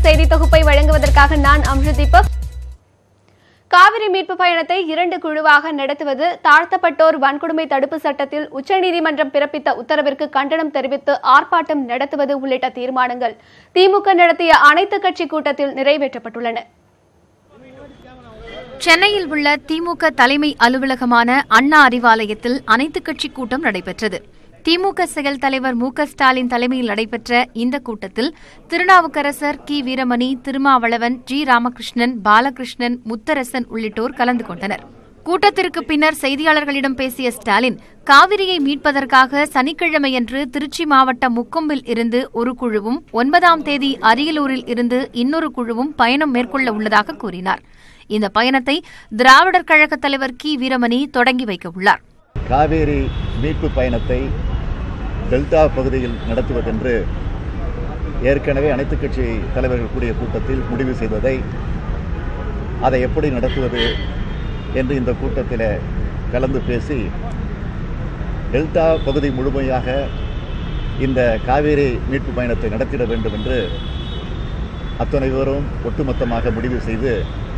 செய்தி தொகுப்பை வழங்குவதற்காக நான் அம்ரு தீபக் காவிரி மீட்பு பயணத்தை இரண்டு குழுவாக நடத்துவது தாழ்த்தப்பட்டோர் வன்கொடுமை தடுப்பு சட்டத்தில் உச்சநீதிமன்றம் பிறப்பித்த உத்தரவிற்கு கண்டனம் தெரிவித்து ஆர்ப்பாட்டம் நடத்துவது உள்ளிட்ட தீர்மானங்கள் திமுக நடத்திய அனைத்துக் கட்சி கூட்டத்தில் நிறைவேற்றப்பட்டுள்ளன சென்னையில் உள்ள திமுக தலைமை அலுவலகமான அண்ணா அறிவாலயத்தில் அனைத்துக் கட்சி கூட்டம் நடைபெற்றது திமுக செயல் தலைவர் மு க ஸ்டாலின் தலைமையில் நடைபெற்ற இந்த கூட்டத்தில் திருநாவுக்கரசர் கி வீரமணி திருமாவளவன் ஜி ராமகிருஷ்ணன் பாலகிருஷ்ணன் முத்தரசன் உள்ளிட்டோர் கலந்து கொண்டனர் கூட்டத்திற்கு பின்னர் செய்தியாளர்களிடம் பேசிய ஸ்டாலின் காவிரியை மீட்பதற்காக சனிக்கிழமையன்று திருச்சி மாவட்டம் முக்கொம்பில் இருந்து ஒரு குழுவும் ஒன்பதாம் தேதி அரியலூரில் இருந்து இன்னொரு குழுவும் பயணம் மேற்கொள்ள உள்ளதாக கூறினார் இந்த பயணத்தை திராவிடர் கழக தலைவர் கி வீரமணி தொடங்கி வைக்க உள்ளார் காவேரி மீட்பு பயணத்தை டெல்டா பகுதியில் நடத்துவதென்று ஏற்கனவே அனைத்துக் கட்சி தலைவர்கள் கூடிய கூட்டத்தில் முடிவு செய்ததை அதை எப்படி நடத்துவது என்று இந்த கூட்டத்தில் கலந்து பேசி டெல்டா பகுதி முழுமையாக இந்த காவேரி மீட்பு பயணத்தை நடத்திட வேண்டும் என்று அத்தனை பேரும் ஒட்டுமொத்தமாக முடிவு செய்து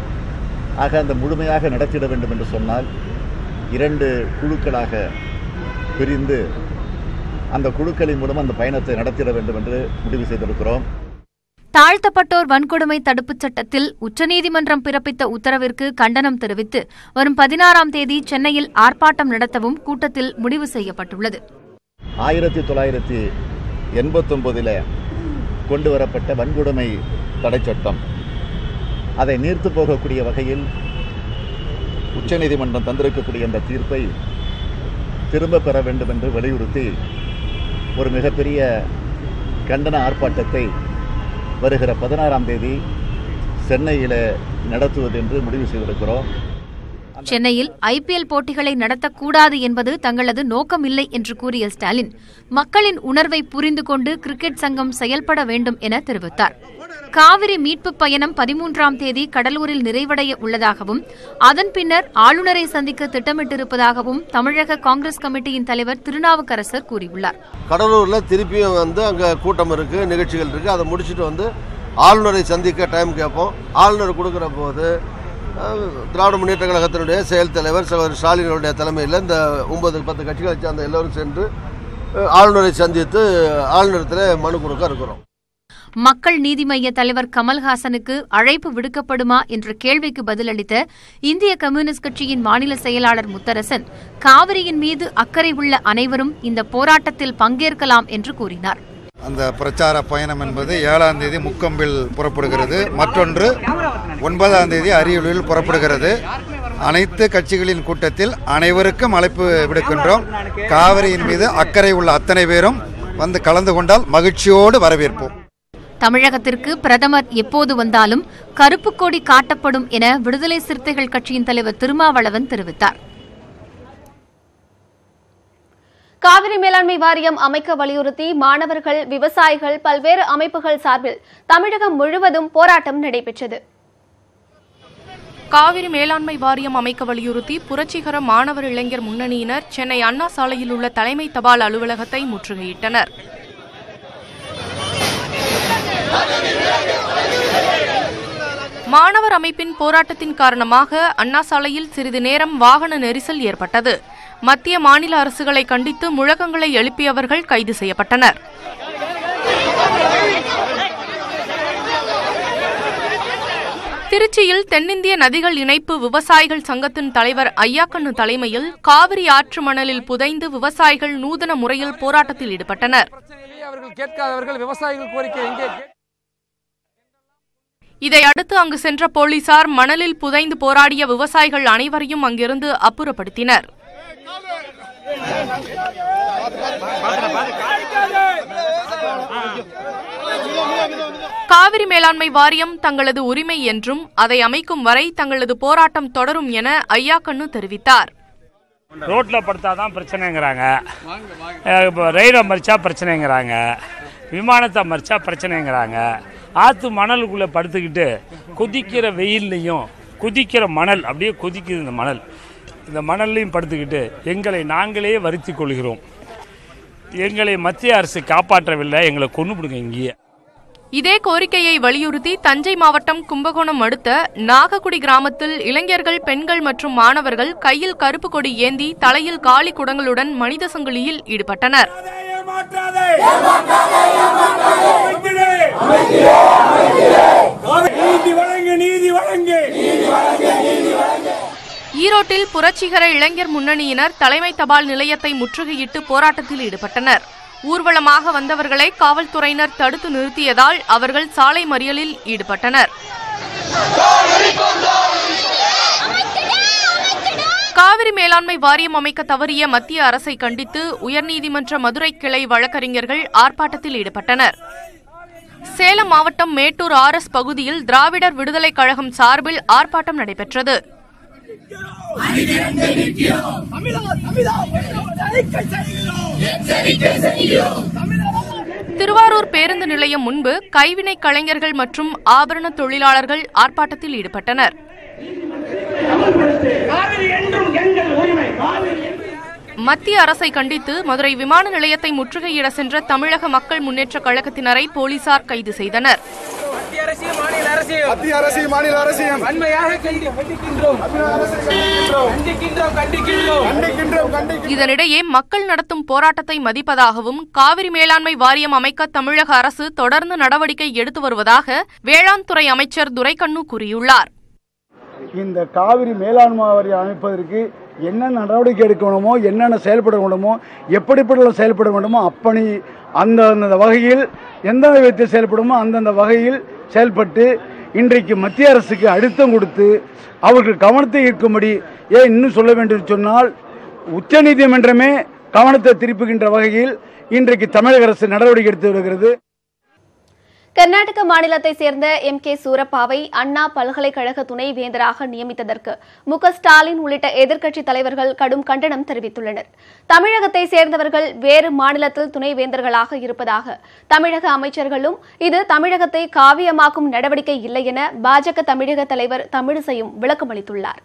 ஆக அந்த முழுமையாக நடத்திட வேண்டும் என்று சொன்னால் இரண்டு குழுக்களாக பிரிந்து அந்த குழுக்களின் மூலம் அந்த பயணத்தை நடத்திட வேண்டும் என்று முடிவு செய்திருக்கிறோம் தாழ்த்தப்பட்டோர் வன்கொடுமை தடுப்புச் சட்டத்தில் உச்சநீதிமன்றம் பிறப்பித்த உத்தரவிற்கு கண்டனம் தெரிவித்து வரும் பதினாறாம் தேதி சென்னையில் ஆர்ப்பாட்டம் நடத்தவும் கூட்டத்தில் முடிவு செய்யப்பட்டுள்ளது ஆயிரத்தி தொள்ளாயிரத்தி எண்பத்தொம்போதில் கொண்டு வரப்பட்ட வன்கொடுமை தடை சட்டம் அதை நீர்த்து போகக்கூடிய வகையில் உச்சநீதிமன்றம் தந்திருக்கக்கூடிய அந்த தீர்ப்பை திரும்ப பெற வேண்டும் என்று வலியுறுத்தி ஒரு மிகப்பெரிய கண்டன ஆர்ப்பாட்டத்தை வருகிற பதினாறாம் தேதி சென்னையில் நடத்துவது என்று முடிவு செய்திருக்கிறோம் சென்னையில் ஐபிஎல் போட்டிகளை நடத்தக்கூடாது என்பது தங்களது நோக்கமில்லை என்று கூறிய ஸ்டாலின் மக்களின் உணர்வை புரிந்து கொண்டு கிரிக்கெட் சங்கம் செயல்பட வேண்டும் என தெரிவித்தார் காவிரி மீட்புப் பயணம் பதிமூன்றாம் தேதி கடலூரில் நிறைவடைய உள்ளதாகவும் அதன் பின்னர் ஆளுநரை சந்திக்க திட்டமிட்டிருப்பதாகவும் தமிழக காங்கிரஸ் கமிட்டியின் தலைவர் திருநாவுக்கரசர் கூறியுள்ளார் கடலூரில் திருப்பியும் வந்து அங்கே கூட்டம் இருக்குது நிகழ்ச்சிகள் இருக்குது அதை முடிச்சுட்டு வந்து ஆளுநரை சந்திக்க டைம் கேட்போம் ஆளுநர் கொடுக்குற போது அஹ், திராவிட முன்னேற்ற கழகத்தினுடைய செயல் தலைவர் சகோதரர் ஸ்டாலினுடைய தலைமையில் இந்த ஒன்பது பத்து கட்சிகளை சேர்ந்த எல்லோரும் சென்று அஹ், ஆளுநரை சந்தித்து ஆளுநரத்தில் மனு கொடுக்க இருக்கிறோம் மக்கள் நீதி மய்ய தலைவர் கமல்ஹாசனுக்கு அழைப்பு விடுக்கப்படுமா என்ற கேள்விக்கு பதிலளித்த இந்திய கம்யூனிஸ்ட் கட்சியின் மாநில செயலாளர் முத்தரசன் காவிரியின் மீது அக்கறை உள்ள அனைவரும் இந்த போராட்டத்தில் பங்கேற்கலாம் என்று கூறினார் அந்த பிரச்சார பயணம் என்பது ஏழாம் தேதி முக்கம்பில் புறப்படுகிறது மற்றொன்று ஒன்பதாம் தேதி அரியலூரில் புறப்படுகிறது அனைத்து கட்சிகளின் கூட்டத்தில் அனைவருக்கும் அழைப்பு விடுக்கின்றோம் காவிரியின் மீது அக்கறை உள்ள அத்தனை பேரும் வந்து கலந்து கொண்டால் மகிழ்ச்சியோடு வரவேற்போம் தமிழகத்திற்கு பிரதமர் எப்போது வந்தாலும் கருப்பு கொடி காட்டப்படும் என விடுதலை சிறுத்தைகள் கட்சியின் தலைவர் திருமாவளவன் தெரிவித்தார் காவிரி மேலாண்மை வாரியம் அமைக்க வலியுறுத்தி மாணவர்கள் விவசாயிகள் பல்வேறு அமைப்புகள் சார்பில் தமிழகம் முழுவதும் போராட்டம் நடைபெற்றது காவிரி மேலாண்மை வாரியம் அமைக்க வலியுறுத்தி புரட்சிகர மாணவர் இளைஞர் முன்னணியினர் சென்னை அண்ணா சாலையில் உள்ள தலைமை தபால் அலுவலகத்தை முற்றுகையிட்டனர் மாணவர் அமைப்பின் போராட்டத்தின் காரணமாக அண்ணா சாலையில் சிறிது நேரம் வாகன நெரிசல் ஏற்பட்டது மத்திய மாநில அரசுகளை கண்டித்து முழக்கங்களை எழுப்பியவர்கள் கைது செய்யப்பட்டனர் திருச்சியில் தென்னிந்திய நதிகள் இணைப்பு விவசாயிகள் சங்கத்தின் தலைவர் ஐயாக்கண்ணு தலைமையில் காவிரி ஆற்று மணலில் புதைந்து விவசாயிகள் நூதன முறையில் போராட்டத்தில் ஈடுபட்டனர் பிரச்சனையை அவர்கள் கேட்காதவர்கள் விவசாயிகள் கோரிக்கை எங்கே கே- இதையடுத்து அங்கு சென்ற போலீசார் மணலில் புதைந்து போராடிய விவசாயிகள் அனைவரையும் அங்கிருந்து அப்புறப்படுத்தினர் காவிரி மேலாண்மை வாரியம் தங்களது உரிமை என்றும் அதை அமைக்கும் வரை தங்களது போராட்டம் தொடரும் என ஐயாக்கண்ணு தெரிவித்தார் ரோட்டில் படுத்தாதான் பிரச்சனைங்கிறாங்க அஹ் இப்போ ரயிலை மறிச்சா பிரச்சனைங்கிறாங்க விமானத்தை மறிச்சா பிரச்சனைங்கிறாங்க ஆற்று மணலுக்குள்ளே படுத்துக்கிட்டு கொதிக்கிற வெயில்லையும் கொதிக்கிற மணல் அப்படியே கொதிக்குது இந்த மணல் இந்த மணல்லையும் படுத்துக்கிட்டு எங்களை நாங்களே வருத்திக் கொள்கிறோம் எங்களை மத்திய அரசு காப்பாற்றவில்லை எங்களை கொண்டு விடுங்க இங்கேயே இதே கோரிக்கையை வலியுறுத்தி தஞ்சை மாவட்டம் கும்பகோணம் அடுத்த நாகக்குடி கிராமத்தில் இளைஞர்கள் பெண்கள் மற்றும் மாணவர்கள் கையில் கருப்பு கொடி ஏந்தி தலையில் காலி குடங்களுடன் மனித சங்கிலியில் ஈடுபட்டனர் நீதி வழங்கு நீதி வழங்கு ஈரோட்டில் புரட்சிகர இளைஞர் முன்னணியினர் தலைமை தபால் நிலையத்தை முற்றுகையிட்டு போராட்டத்தில் ஈடுபட்டனர் ஊர்வலமாக வந்தவர்களை காவல்துறையினர் தடுத்து நிறுத்தியதால் அவர்கள் சாலை மறியலில் ஈடுபட்டனர் காவிரி மேலாண்மை வாரியம் அமைக்க தவறிய மத்திய அரசை கண்டித்து உயர்நீதிமன்ற மதுரை கிளை வழக்கறிஞர்கள் ஆர்ப்பாட்டத்தில் ஈடுபட்டனர் சேலம் மாவட்டம் மேட்டூர் ஆர் எஸ் பகுதியில் திராவிடர் விடுதலைக் கழகம் சார்பில் ஆர்ப்பாட்டம் நடைபெற்றது திருவாரூர் பேருந்து நிலையம் முன்பு கைவினை கலைஞர்கள் மற்றும் ஆபரண தொழிலாளர்கள் ஆர்ப்பாட்டத்தில் ஈடுபட்டனர் மத்திய அரசை கண்டித்து மதுரை விமான நிலையத்தை முற்றுகையிட சென்ற தமிழக மக்கள் முன்னேற்றக் கழகத்தினரை போலீசார் கைது செய்தனர் மத்திய அரசியும் மாநில அரசியும் மத்திய அரசியும் மாநில அரசியும் வன்மையாக கண்டி- கண்டிக்கின்றோம் கண்டிக்கின்றோம் கண்டிக்கின்றோம் கண்டிக்கின்றோம் கண்டிக்கின்றோம் இதனிடையே மக்கள் நடத்தும் போராட்டத்தை மதிப்பதாகவும் காவிரி மேலாண்மை வாரியம் அமைக்க தமிழக அரசு தொடர்ந்து நடவடிக்கை எடுத்து வருவதாக வேளாண் துறை அமைச்சர் துரைக்கண்ணு கூறியுள்ளார் இந்த காவிரி மேலாண்மை வாரியம் அமைப்பதற்கு என்னென்ன நடவடிக்கை எடுக்க வேண்டுமோ என்னென்ன செயல்பட வேண்டுமோ எப்படிப்பட்ட செயல்பட வேண்டுமோ அப்பணி அந்த அந்த வகையில் எந்தெந்த விதத்தில் செயல்படுமோ அந்தந்த வகையில் செயல்பட்டு இன்றைக்கு மத்திய அரசுக்கு அழுத்தம் கொடுத்து அவர்கள் கவனத்தை ஈர்க்கும்படி ஏன் இன்னும் சொல்ல வேண்டும் சொன்னால் உச்சநீதிமன்றமே கவனத்தை திருப்புகின்ற வகையில் இன்றைக்கு தமிழக அரசு நடவடிக்கை எடுத்து வருகிறது கர்நாடக மாநிலத்தை சேர்ந்த எம் கே சூரப்பாவை அண்ணா பல்கலைக்கழக துணைவேந்தராக நியமித்ததற்கு மு க ஸ்டாலின் உள்ளிட்ட எதிர்க்கட்சித் தலைவர்கள் கடும் கண்டனம் தெரிவித்துள்ளனர் தமிழகத்தை சேர்ந்தவர்கள் வேறு மாநிலத்தில் துணைவேந்தர்களாக இருப்பதாக தமிழக அமைச்சர்களும் இது தமிழகத்தை காவியமாக்கும் நடவடிக்கை இல்லை என பாஜக தமிழக தலைவர் தமிழிசையும் விளக்கமளித்துள்ளார்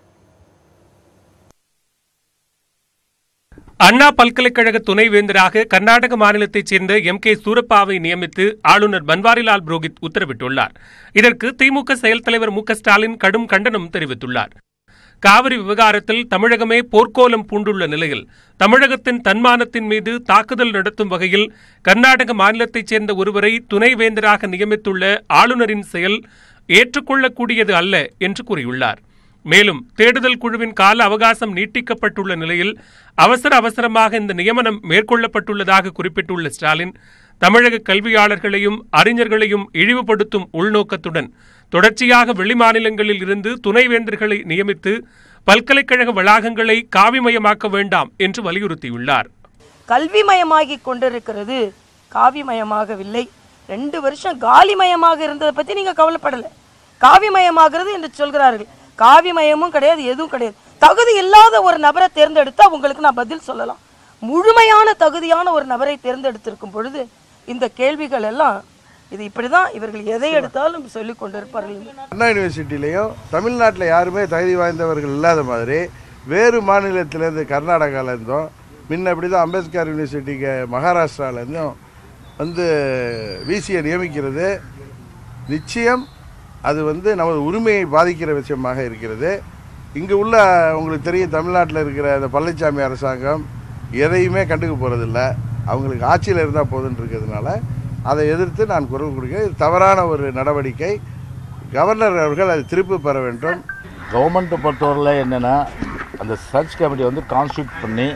அண்ணா பல்கலைக்கழக துணைவேந்தராக கர்நாடக மாநிலத்தைச் சேர்ந்த எம் கே சூரப்பாவை நியமித்து ஆளுநர் பன்வாரிலால் புரோஹித் உத்தரவிட்டுள்ளார் இதற்கு திமுக செயல் தலைவர் மு க ஸ்டாலின் கடும் கண்டனம் தெரிவித்துள்ளார் காவிரி விவகாரத்தில் தமிழகமே போர்க்கோலம் பூண்டுள்ள நிலையில் தமிழகத்தின் தன்மானத்தின் மீது தாக்குதல் நடத்தும் வகையில் கர்நாடக மாநிலத்தைச் சேர்ந்த ஒருவரை துணைவேந்தராக நியமித்துள்ள ஆளுநரின் செயல் ஏற்றுக்கொள்ளக்கூடியது அல்ல என்று கூறியுள்ளார் மேலும் தேடுதல் குழுவின் கால அவகாசம் நீட்டிக்கப்பட்டுள்ள நிலையில் அவசர அவசரமாக இந்த நியமனம் மேற்கொள்ளப்பட்டுள்ளதாக குறிப்பிட்டுள்ள ஸ்டாலின் தமிழக கல்வியாளர்களையும் அறிஞர்களையும் இழிவுபடுத்தும் உள்நோக்கத்துடன் தொடர்ச்சியாக வெளிமாநிலங்களில் இருந்து துணைவேந்தர்களை நியமித்து பல்கலைக்கழக வளாகங்களை காவிமயமாக்க வேண்டாம் என்று வலியுறுத்தியுள்ளார் கல்விமயமாகி கொண்டிருக்கிறது காவிமயமாகவில்லை ரெண்டு வருஷம் காலிமயமாக இருந்ததை பற்றி நீங்கள் கவலைப்படலை காவிமயமாகிறது என்று சொல்கிறார்கள் காவிமயமும் கிடையாது எதுவும் கிடையாது தகுதி இல்லாத ஒரு நபரை தேர்ந்தெடுத்தா உங்களுக்கு நான் பதில் சொல்லலாம் முழுமையான தகுதியான ஒரு நபரை தேர்ந்தெடுத்திருக்கும் பொழுது இந்த கேள்விகள் எல்லாம் இது இப்படி தான் இவர்கள் எதை எடுத்தாலும் சொல்லிக் கொண்டிருப்பார்கள் அண்ணா யூனிவர்சிட்டிலையும் தமிழ்நாட்டில் யாருமே தகுதி வாய்ந்தவர்கள் இல்லாத மாதிரி வேறு மாநிலத்திலேருந்து கர்நாடகாவிலேருந்தும் முன்ன இப்படி தான் அம்பேத்கர் யூனிவர்சிட்டிக்கு மகாராஷ்டிராலேருந்தும் வந்து விசியை நியமிக்கிறது நிச்சயம் அது வந்து நமது உரிமையை பாதிக்கிற விஷயமாக இருக்கிறது இங்கே உள்ள உங்களுக்கு தெரியும் தமிழ்நாட்டில் இருக்கிற இந்த பழனிசாமி அரசாங்கம் எதையுமே கண்டுக்க போகிறதில்ல அவங்களுக்கு ஆட்சியில் இருந்தால் போதுன்னு இருக்கிறதுனால அதை எதிர்த்து நான் குரல் கொடுக்கிறேன் இது தவறான ஒரு நடவடிக்கை கவர்னர் அவர்கள் அதை திருப்பி பெற வேண்டும் கவர்மெண்ட்டை பொறுத்தவரையில் என்னென்னா அந்த சர்ச் கமிட்டி வந்து கான்ஸ்டியூட் பண்ணி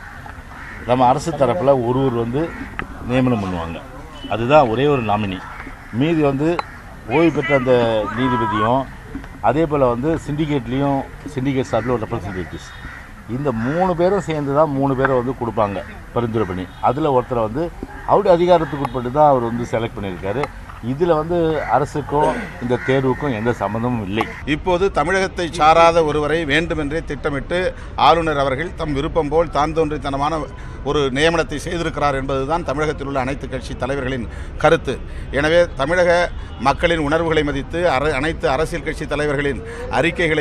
நம்ம அரசு தரப்பில் ஒருவர் வந்து நியமனம் பண்ணுவாங்க அதுதான் ஒரே ஒரு நாமினி மீதி வந்து ஓய்வு பெற்ற அந்த நீதிபதியும் அதே போல் வந்து சிண்டிகேட்லேயும் சிண்டிகேட் சார்பில் ஒரு ரெப்ரசன்டேட்டிவ்ஸ் இந்த மூணு பேரும் சேர்ந்து தான் மூணு பேரை வந்து கொடுப்பாங்க பரிந்துரை பண்ணி அதில் ஒருத்தரை வந்து அவருடைய அதிகாரத்துக்கு உட்பட்டு தான் அவர் வந்து செலக்ட் பண்ணியிருக்காரு இதில் வந்து அரசுக்கும் இந்த தேர்வுக்கும் எந்த சம்மந்தமும் இல்லை இப்போது தமிழகத்தை சாராத ஒருவரை வேண்டுமென்றே திட்டமிட்டு ஆளுநர் அவர்கள் தம் விருப்பம் போல் தான் தோன்றித்தனமான ஒரு நியமனத்தை செய்திருக்கிறார் என்பதுதான் தமிழகத்தில் உள்ள அனைத்து கட்சி தலைவர்களின் கருத்து எனவே தமிழக மக்களின் உணர்வுகளை மதித்து அர அனைத்து அரசியல் கட்சி தலைவர்களின் அறிக்கைகளை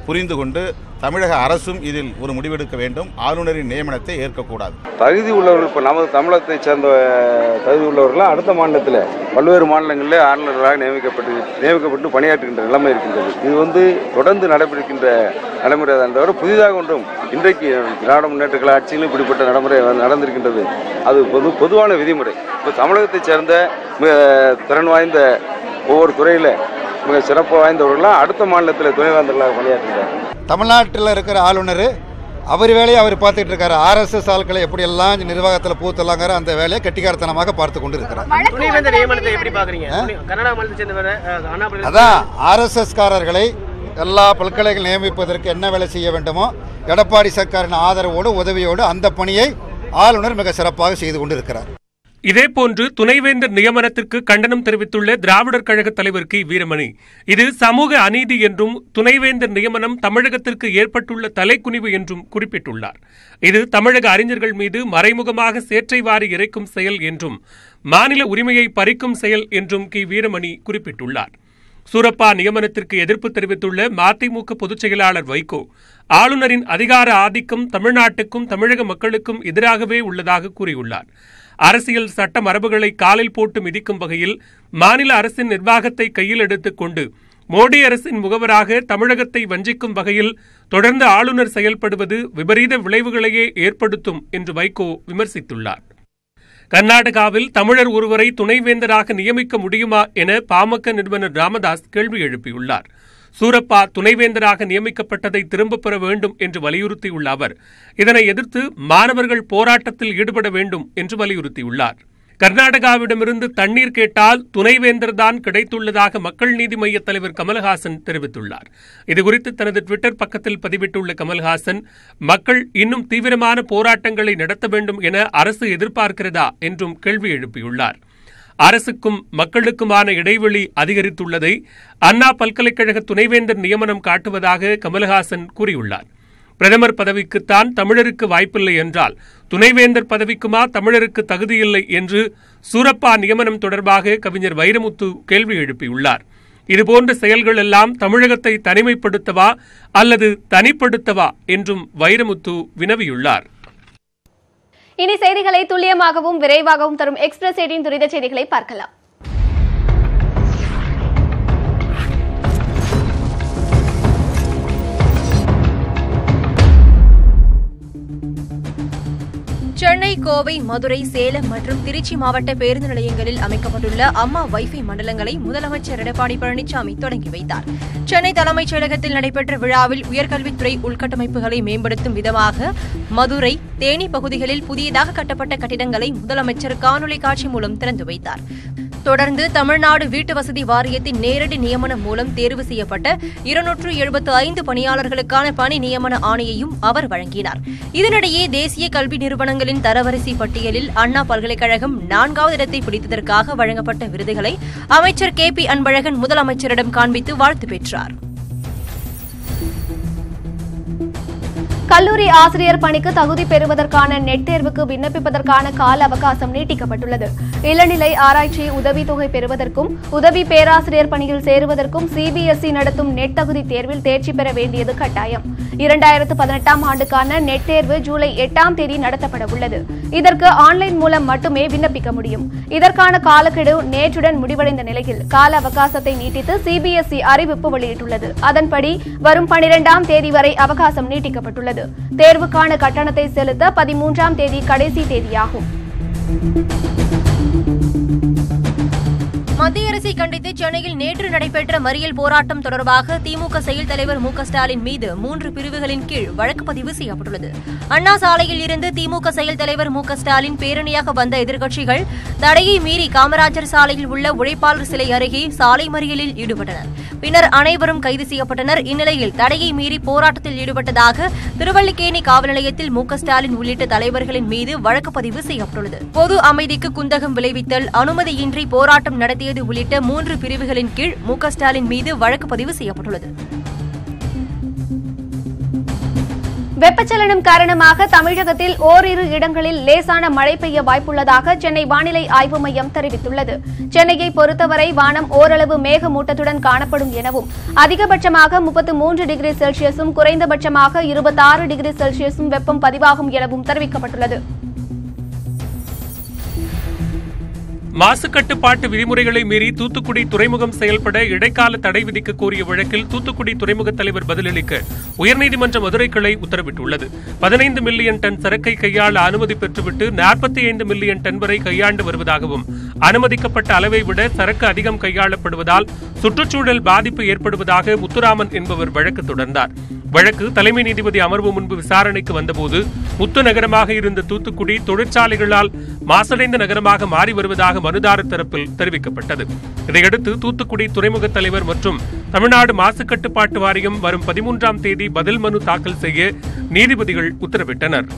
புரிந்து கொண்டு தமிழக அரசும் இதில் ஒரு முடிவெடுக்க வேண்டும் ஆளுநரின் நியமனத்தை ஏற்கக்கூடாது தகுதி உள்ளவர்கள் இப்போ நமது தமிழகத்தை சேர்ந்த தகுதி உள்ளவர்கள்லாம் அடுத்த மாநிலத்தில் பல்வேறு மாநிலங்களில் ஆளுநர்களாக நியமிக்கப்பட்டு நியமிக்கப்பட்டு பணியாற்றுகின்ற நிலைமை இருக்கின்றது இது வந்து தொடர்ந்து நடைபெறுகின்ற நடைமுறை தான் தவிர புதிதாக ஒன்றும் இன்றைக்கு திராவிட முன்னேற்ற கழக ஆட்சியிலும் இப்படிப்பட்ட நடைமுறை நடந்திருக்கின்றது அது பொது பொதுவான விதிமுறை இப்போ தமிழகத்தைச் சேர்ந்த மிக திறன் வாய்ந்த ஒவ்வொரு துறையில் மிக சிறப்பு வாய்ந்தவர்கள்லாம் அடுத்த மாநிலத்தில் துணைவேந்தர்களாக பணியாற்றுகிறார்கள் தமிழ்நாட்டில் இருக்கிற ஆளுநர் அவர் வேலையை அவர் பார்த்துட்டு இருக்காரு ஆர்எஸ்எஸ் ஆட்களை எப்படியெல்லாம் நிர்வாகத்தில் பூத்தலாங்கிற அந்த வேலையை கெட்டிக்காரத்தனமாக பார்த்து கொண்டு இருக்கிறார் துணைவேந்தர் நியமனத்தை எப்படி பாக்குறீங்க துணை- கர்நாடக மாநிலத்தை சேர்ந்தவர் அஹ், அண்ணா பல்கலை- அதான் ஆர்எஸ்எஸ் காரர்களை எல்லா பல்கலைகள் நியமிப்பதற்கு என்ன வேலை செய்ய வேண்டுமோ எடப்பாடி சர்க்காரின் ஆதரவோடு உதவியோடு அந்த பணியை ஆளுநர் மிக சிறப்பாக செய்து கொண்டிருக்கிறார் இதேபோன்று துணைவேந்தர் நியமனத்திற்கு கண்டனம் தெரிவித்துள்ள திராவிடர் கழக தலைவர் கி வீரமணி இது சமூக அநீதி என்றும் துணைவேந்தர் நியமனம் தமிழகத்திற்கு ஏற்பட்டுள்ள தலைக்குனிவு என்றும் குறிப்பிட்டுள்ளார் இது தமிழக அறிஞர்கள் மீது மறைமுகமாக சேற்றை வாரி இறைக்கும் செயல் என்றும் மாநில உரிமையை பறிக்கும் செயல் என்றும் கி வீரமணி குறிப்பிட்டுள்ளார் சூரப்பா நியமனத்திற்கு எதிர்ப்பு தெரிவித்துள்ள மதிமுக பொதுச் செயலாளர் வைகோ ஆளுநரின் அதிகார ஆதிக்கம் தமிழ்நாட்டுக்கும் தமிழக மக்களுக்கும் எதிராகவே உள்ளதாக கூறியுள்ளார் அரசியல் சட்ட மரபுகளை காலில் போட்டு மிதிக்கும் வகையில் மாநில அரசின் நிர்வாகத்தை கையில் எடுத்துக் கொண்டு மோடி அரசின் முகவராக தமிழகத்தை வஞ்சிக்கும் வகையில் தொடர்ந்து ஆளுநர் செயல்படுவது விபரீத விளைவுகளையே ஏற்படுத்தும் என்று வைகோ விமர்சித்துள்ளார் கர்நாடகாவில் தமிழர் ஒருவரை துணைவேந்தராக நியமிக்க முடியுமா என பாமக நிறுவனர் ராமதாஸ் கேள்வி எழுப்பியுள்ளார் சூரப்பா துணைவேந்தராக நியமிக்கப்பட்டதை திரும்பப் பெற வேண்டும் என்று வலியுறுத்தியுள்ள அவர் இதனை எதிர்த்து மாணவர்கள் போராட்டத்தில் ஈடுபட வேண்டும் என்று வலியுறுத்தியுள்ளார் கர்நாடகாவிடமிருந்து தண்ணீர் கேட்டால் துணைவேந்தர் தான் கிடைத்துள்ளதாக மக்கள் நீதி மய்ய தலைவர் கமல்ஹாசன் தெரிவித்துள்ளார் இதுகுறித்து தனது ட்விட்டர் பக்கத்தில் பதிவிட்டுள்ள கமல்ஹாசன் மக்கள் இன்னும் தீவிரமான போராட்டங்களை நடத்த வேண்டும் என அரசு எதிர்பார்க்கிறதா என்றும் கேள்வி எழுப்பியுள்ளார் அரசுக்கும் மக்களுக்குமான இடைவெளி அதிகரித்துள்ளதை அண்ணா பல்கலைக்கழக துணைவேந்தர் நியமனம் காட்டுவதாக கமல்ஹாசன் கூறியுள்ளார் பிரதமர் பதவிக்குத்தான் தமிழருக்கு வாய்ப்பில்லை என்றால் துணைவேந்தர் பதவிக்குமா தமிழருக்கு தகுதியில்லை என்று சூரப்பா நியமனம் தொடர்பாக கவிஞர் வைரமுத்து கேள்வி எழுப்பியுள்ளார் இதுபோன்ற செயல்கள் எல்லாம் தமிழகத்தை தனிமைப்படுத்தவா அல்லது தனிப்படுத்தவா என்றும் வைரமுத்து வினவியுள்ளார் இனி செய்திகளை துல்லியமாகவும் விரைவாகவும் தரும் எக்ஸ்பிரஸ் எயிட்டின் துரித செய்திகளை பார்க்கலாம் சென்னை கோவை மதுரை சேலம் மற்றும் திருச்சி மாவட்ட பேருந்து நிலையங்களில் அமைக்கப்பட்டுள்ள அம்மா வைஃபை மண்டலங்களை முதலமைச்சர் எடப்பாடி பழனிசாமி தொடங்கி வைத்தார் சென்னை தலைமைச் செயலகத்தில் நடைபெற்ற விழாவில் உயர்கல்வித்துறை உள்கட்டமைப்புகளை மேம்படுத்தும் விதமாக மதுரை தேனி பகுதிகளில் புதியதாக கட்டப்பட்ட கட்டிடங்களை முதலமைச்சர் காணொலி காட்சி மூலம் திறந்து வைத்தார் தொடர்ந்து தமிழ்நாடு வீட்டு வசதி வாரியத்தின் நேரடி நியமனம் மூலம் தேர்வு செய்யப்பட்ட இருநூற்று எழுபத்து ஐந்து பணியாளர்களுக்கான பணி நியமன ஆணையையும் அவர் வழங்கினார் இதனிடையே தேசிய கல்வி நிறுவனங்களின் தரவரிசை பட்டியலில் அண்ணா பல்கலைக்கழகம் நான்காவது இடத்தை பிடித்ததற்காக வழங்கப்பட்ட விருதுகளை அமைச்சர் கே பி அன்பழகன் முதலமைச்சரிடம் காண்பித்து வாழ்த்து பெற்றார் கல்லூரி ஆசிரியர் பணிக்கு தகுதி பெறுவதற்கான நெட் தேர்வுக்கு விண்ணப்பிப்பதற்கான கால அவகாசம் நீட்டிக்கப்பட்டுள்ளது இளநிலை ஆராய்ச்சி உதவித்தொகை பெறுவதற்கும் உதவி பேராசிரியர் பணியில் சேருவதற்கும் சிபிஎஸ்இ நடத்தும் நெட் தகுதி தேர்வில் தேர்ச்சி பெற வேண்டியது கட்டாயம் இரண்டாயிரத்து பதினெட்டாம் ஆண்டுக்கான நெட் தேர்வு ஜூலை எட்டாம் தேதி நடத்தப்பட உள்ளது இதற்கு ஆன்லைன் மூலம் மட்டுமே விண்ணப்பிக்க முடியும் இதற்கான காலக்கெடு நேற்றுடன் முடிவடைந்த நிலையில் கால அவகாசத்தை நீட்டித்து சிபிஎஸ்இ அறிவிப்பு வெளியிட்டுள்ளது அதன்படி வரும் பனிரெண்டாம் தேதி வரை அவகாசம் நீட்டிக்கப்பட்டுள்ளது தேர்வுக்கான கட்டணத்தை செலுத்த பதிமூன்றாம் தேதி கடைசி தேதியாகும் மத்திய அரசை கண்டித்து சென்னையில் நேற்று நடைபெற்ற மறியல் போராட்டம் தொடர்பாக திமுக செயல் தலைவர் மு க ஸ்டாலின் மீது மூன்று பிரிவுகளின் கீழ் வழக்கு பதிவு செய்யப்பட்டுள்ளது அண்ணா சாலையில் இருந்து திமுக செயல் தலைவர் மு க ஸ்டாலின் பேரணியாக வந்த எதிர்க்கட்சிகள் தடையை மீறி காமராஜர் சாலையில் உள்ள உழைப்பாளர் சிலை அருகே சாலை மறியலில் ஈடுபட்டனர் பின்னர் அனைவரும் கைது செய்யப்பட்டனர் இந்நிலையில் தடையை மீறி போராட்டத்தில் ஈடுபட்டதாக திருவல்லிக்கேணி காவல் நிலையத்தில் மு க ஸ்டாலின் உள்ளிட்ட தலைவர்களின் மீது வழக்கு பதிவு செய்யப்பட்டுள்ளது பொது அமைதிக்கு குந்தகம் விளைவித்தல் அனுமதியின்றி போராட்டம் நடத்தியது உள்ளிட்ட மூன்று பிரிவுகளின் கீழ் மு க ஸ்டாலின் மீது வழக்கு பதிவு செய்யப்பட்டுள்ளது வெப்பச்சலனம் காரணமாக தமிழகத்தில் ஓரிரு இடங்களில் லேசான மழை பெய்ய வாய்ப்புள்ளதாக சென்னை வானிலை ஆய்வு மையம் தெரிவித்துள்ளது சென்னையை பொறுத்தவரை வானம் ஓரளவு மேகமூட்டத்துடன் காணப்படும் எனவும் அதிகபட்சமாக முப்பத்து மூன்று டிகிரி செல்சியஸும் குறைந்தபட்சமாக இருபத்தாறு டிகிரி செல்சியஸும் வெப்பம் பதிவாகும் எனவும் தெரிவிக்கப்பட்டுள்ளது மாசு கட்டுப்பாட்டு விதிமுறைகளை மீறி தூத்துக்குடி துறைமுகம் செயல்பட இடைக்கால தடை விதிக்க கோரிய வழக்கில் தூத்துக்குடி துறைமுக தலைவர் பதிலளிக்க உயர்நீதிமன்ற மதுரை கிளை உத்தரவிட்டுள்ளது பதினைந்து மில்லியன் டன் சரக்கை கையாள அனுமதி பெற்றுவிட்டு நாற்பத்தி ஐந்து மில்லியன் டன் வரை கையாண்டு வருவதாகவும் அனுமதிக்கப்பட்ட அளவை விட சரக்கு அதிகம் கையாளப்படுவதால் சுற்றுச்சூழல் பாதிப்பு ஏற்படுவதாக முத்துராமன் என்பவர் வழக்கு தொடர்ந்தார் வழக்கு தலைமை நீதிபதி அமர்வு முன்பு விசாரணைக்கு வந்தபோது முத்து நகரமாக இருந்த தூத்துக்குடி தொழிற்சாலைகளால் மாசடைந்த நகரமாக மாறி வருவதாக மனுதாரர் தரப்பில் தெரிவிக்கப்பட்டது இதையடுத்து தூத்துக்குடி துறைமுக தலைவர் மற்றும் தமிழ்நாடு மாசு கட்டுப்பாட்டு வாரியம் வரும் பதிமூன்றாம் தேதி பதில் மனு தாக்கல் செய்ய நீதிபதிகள் உத்தரவிட்டனர்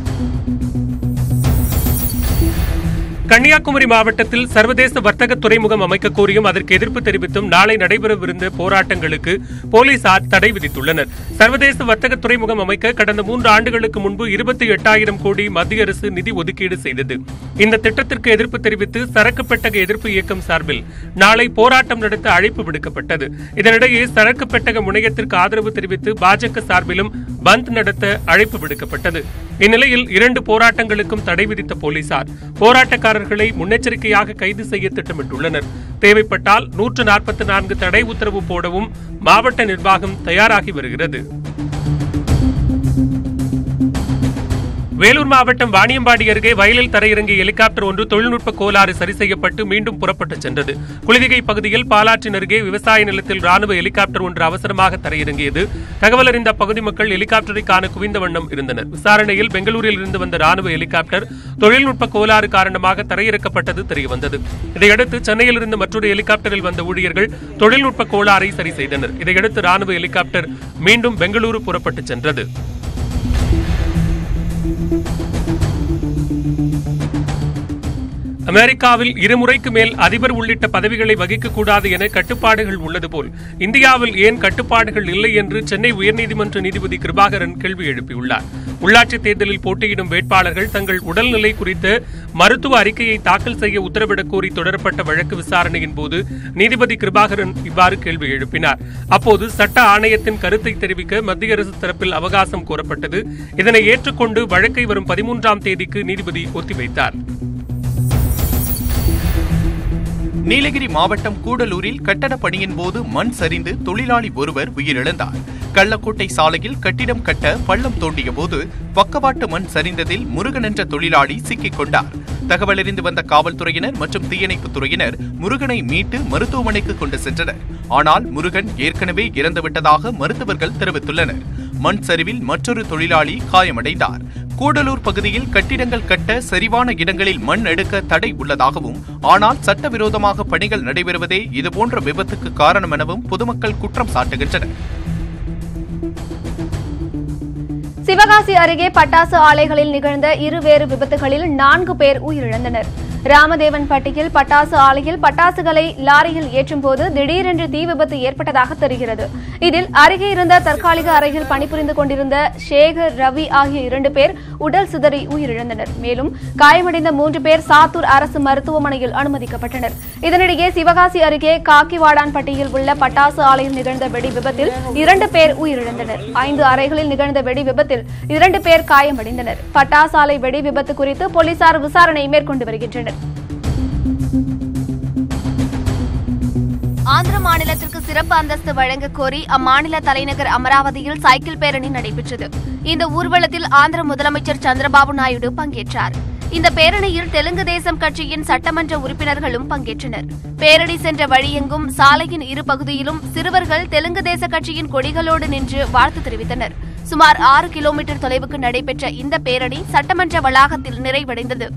கன்னியாகுமரி மாவட்டத்தில் சர்வதேச வர்த்தக துறைமுகம் அமைக்க கோரியும் அதற்கு எதிர்ப்பு தெரிவித்தும் நாளை நடைபெறவிருந்த போராட்டங்களுக்கு போலீசார் தடை விதித்துள்ளனர் சர்வதேச வர்த்தக துறைமுகம் அமைக்க கடந்த மூன்று ஆண்டுகளுக்கு முன்பு இருபத்தி எட்டாயிரம் கோடி மத்திய அரசு நிதி ஒதுக்கீடு செய்தது இந்த திட்டத்திற்கு எதிர்ப்பு தெரிவித்து சரக்கு பெட்டக எதிர்ப்பு இயக்கம் சார்பில் நாளை போராட்டம் நடத்த அழைப்பு விடுக்கப்பட்டது இதனிடையே சரக்கு பெட்டக முனையத்திற்கு ஆதரவு தெரிவித்து பாஜக சார்பிலும் பந்த் நடத்த அழைப்பு விடுக்கப்பட்டது இந்நிலையில் இரண்டு போராட்டங்களுக்கும் தடை விதித்த போலீசார் போராட்டக்காரர்களை முன்னெச்சரிக்கையாக கைது செய்ய திட்டமிட்டுள்ளனர் தேவைப்பட்டால் நூற்று நாற்பத்தி நான்கு தடை உத்தரவு போடவும் மாவட்ட நிர்வாகம் தயாராகி வருகிறது வேலூர் மாவட்டம் வாணியம்பாடி அருகே வயலில் தரையிறங்கிய ஹெலிகாப்டர் ஒன்று தொழில்நுட்ப கோளாறு சரி செய்யப்பட்டு மீண்டும் புறப்பட்டுச் சென்றது குளிதிகை பகுதியில் பாலாற்றின் அருகே விவசாய நிலத்தில் ராணுவ ஹெலிகாப்டர் ஒன்று அவசரமாக தரையிறங்கியது தகவல் அறிந்த அப்பகுதி மக்கள் ஹெலிகாப்டரை காண குவிந்த வண்ணம் இருந்தனர் விசாரணையில் பெங்களூரில் இருந்து வந்த ராணுவ ஹெலிகாப்டர் தொழில்நுட்ப கோளாறு காரணமாக தரையிறக்கப்பட்டது தெரியவந்தது இதையடுத்து சென்னையில் இருந்து மற்றொரு ஹெலிகாப்டரில் வந்த ஊழியர்கள் தொழில்நுட்ப கோளாறை சரி செய்தனர் இதையடுத்து ராணுவ ஹெலிகாப்டர் மீண்டும் பெங்களூரு புறப்பட்டுச் சென்றது அமெரிக்காவில் இருமுறைக்கு மேல் அதிபர் உள்ளிட்ட பதவிகளை வகிக்கக்கூடாது என கட்டுப்பாடுகள் உள்ளது போல் இந்தியாவில் ஏன் கட்டுப்பாடுகள் இல்லை என்று சென்னை உயர்நீதிமன்ற நீதிபதி கிருபாகரன் கேள்வி எழுப்பியுள்ளார் உள்ளாட்சித் தேர்தலில் போட்டியிடும் வேட்பாளர்கள் தங்கள் உடல்நிலை குறித்த மருத்துவ அறிக்கையை தாக்கல் செய்ய உத்தரவிடக் கோரி தொடரப்பட்ட வழக்கு விசாரணையின் போது நீதிபதி கிருபாகரன் இவ்வாறு கேள்வி எழுப்பினார் அப்போது சட்ட ஆணையத்தின் கருத்தை தெரிவிக்க மத்திய அரசு தரப்பில் அவகாசம் கோரப்பட்டது இதனை ஏற்றுக்கொண்டு வழக்கை வரும் பதிமூன்றாம் தேதிக்கு நீதிபதி ஒத்திவைத்தார் நீலகிரி மாவட்டம் கூடலூரில் கட்டட பணியின் போது மண் சரிந்து தொழிலாளி ஒருவர் உயிரிழந்தார் கள்ளக்கோட்டை சாலையில் கட்டிடம் கட்ட பள்ளம் தோண்டிய போது பக்கவாட்டு மண் சரிந்ததில் முருகன் என்ற தொழிலாளி சிக்கிக் கொண்டார் தகவலறிந்து வந்த காவல்துறையினர் மற்றும் தீயணைப்புத் துறையினர் முருகனை மீட்டு மருத்துவமனைக்கு கொண்டு சென்றனர் ஆனால் முருகன் ஏற்கனவே இறந்துவிட்டதாக மருத்துவர்கள் தெரிவித்துள்ளனர் மண் சரிவில் மற்றொரு தொழிலாளி காயமடைந்தார் கூடலூர் பகுதியில் கட்டிடங்கள் கட்ட சரிவான இடங்களில் மண் எடுக்க தடை உள்ளதாகவும் ஆனால் சட்டவிரோதமாக பணிகள் நடைபெறுவதே இதுபோன்ற விபத்துக்கு காரணம் எனவும் பொதுமக்கள் குற்றம் சாட்டுகின்றனர் சிவகாசி அருகே பட்டாசு ஆலைகளில் நிகழ்ந்த இருவேறு விபத்துகளில் நான்கு பேர் உயிரிழந்தனர் ராமதேவன்பட்டியில் பட்டாசு ஆலையில் பட்டாசுகளை லாரியில் ஏற்றும்போது திடீரென்று தீ விபத்து ஏற்பட்டதாக தெரிகிறது இதில் அருகே இருந்த தற்காலிக அறையில் பணிபுரிந்து கொண்டிருந்த சேகர் ரவி ஆகிய இரண்டு பேர் உடல் சிதறி உயிரிழந்தனர் மேலும் காயமடைந்த மூன்று பேர் சாத்தூர் அரசு மருத்துவமனையில் அனுமதிக்கப்பட்டனர் இதனிடையே சிவகாசி அருகே காக்கிவாடான்பட்டியில் உள்ள பட்டாசு ஆலையில் நிகழ்ந்த வெடி விபத்தில் இரண்டு பேர் உயிரிழந்தனர் ஐந்து அறைகளில் நிகழ்ந்த வெடி விபத்தில் இரண்டு பேர் காயமடைந்தனர் பட்டாசு ஆலை வெடி விபத்து குறித்து போலீசார் விசாரணை மேற்கொண்டு வருகின்றனர் ஆந்திர மாநிலத்திற்கு சிறப்பு அந்தஸ்து வழங்க கோரி அம்மாநில தலைநகர் அமராவதியில் சைக்கிள் பேரணி நடைபெற்றது இந்த ஊர்வலத்தில் ஆந்திர முதலமைச்சர் சந்திரபாபு நாயுடு பங்கேற்றார் இந்த பேரணியில் தெலுங்கு தேசம் கட்சியின் சட்டமன்ற உறுப்பினர்களும் பங்கேற்றனர் பேரணி சென்ற வழியெங்கும் சாலையின் இரு பகுதியிலும் சிறுவர்கள் தெலுங்கு தேச கட்சியின் கொடிகளோடு நின்று வாழ்த்து தெரிவித்தனர் சுமார் ஆறு கிலோமீட்டர் தொலைவுக்கு நடைபெற்ற இந்த பேரணி சட்டமன்ற வளாகத்தில் நிறைவடைந்தது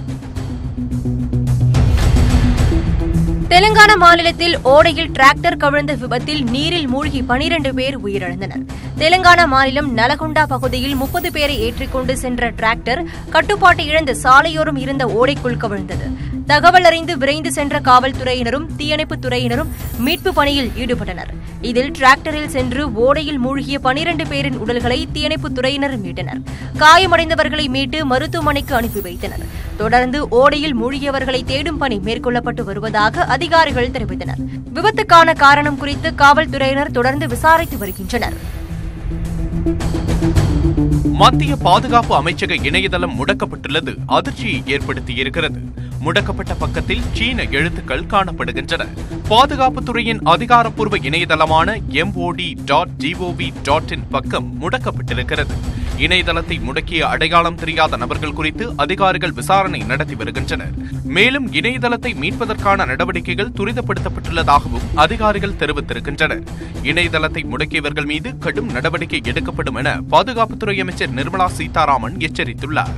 தெலுங்கானா மாநிலத்தில் ஓடையில் டிராக்டர் கவிழ்ந்த விபத்தில் நீரில் மூழ்கி பனிரண்டு பேர் உயிரிழந்தனர் தெலுங்கானா மாநிலம் நலகுண்டா பகுதியில் முப்பது பேரை ஏற்றிக்கொண்டு சென்ற டிராக்டர் கட்டுப்பாட்டை இழந்து சாலையோரம் இருந்த ஓடைக்குள் கவிழ்ந்தது தகவல் அறிந்து விரைந்து சென்ற காவல்துறையினரும் தீயணைப்புத் துறையினரும் மீட்பு பணியில் ஈடுபட்டனர் இதில் டிராக்டரில் சென்று ஓடையில் மூழ்கிய பனிரண்டு பேரின் உடல்களை தீயணைப்புத் துறையினர் மீட்டனர் காயமடைந்தவர்களை மீட்டு மருத்துவமனைக்கு அனுப்பி வைத்தனர் தொடர்ந்து ஓடையில் மூழ்கியவர்களை தேடும் பணி மேற்கொள்ளப்பட்டு வருவதாக அதிகாரிகள் தெரிவித்தனர் விபத்துக்கான காரணம் குறித்து காவல்துறையினர் தொடர்ந்து விசாரித்து வருகின்றனர் மத்திய பாதுகாப்பு அமைச்சக இணையதளம் முடக்கப்பட்டுள்ளது அதிர்ச்சியை ஏற்படுத்தியிருக்கிறது முடக்கப்பட்ட பக்கத்தில் சீன எழுத்துக்கள் காணப்படுகின்றன பாதுகாப்புத்துறையின் அதிகாரப்பூர்வ இணையதளமான MOD dot GOV dot in பக்கம் முடக்கப்பட்டிருக்கிறது இணையதளத்தை முடக்கிய அடையாளம் தெரியாத நபர்கள் குறித்து அதிகாரிகள் விசாரணை நடத்தி வருகின்றனர் மேலும் இணையதளத்தை மீட்பதற்கான நடவடிக்கைகள் துரிதப்படுத்தப்பட்டுள்ளதாகவும் அதிகாரிகள் தெரிவித்திருக்கின்றனர் இணையதளத்தை முடக்கியவர்கள் மீது கடும் நடவடிக்கை எடுக்கப்படும் என பாதுகாப்புத்துறை அமைச்சர் நிர்மலா சீதாராமன் எச்சரித்துள்ளார்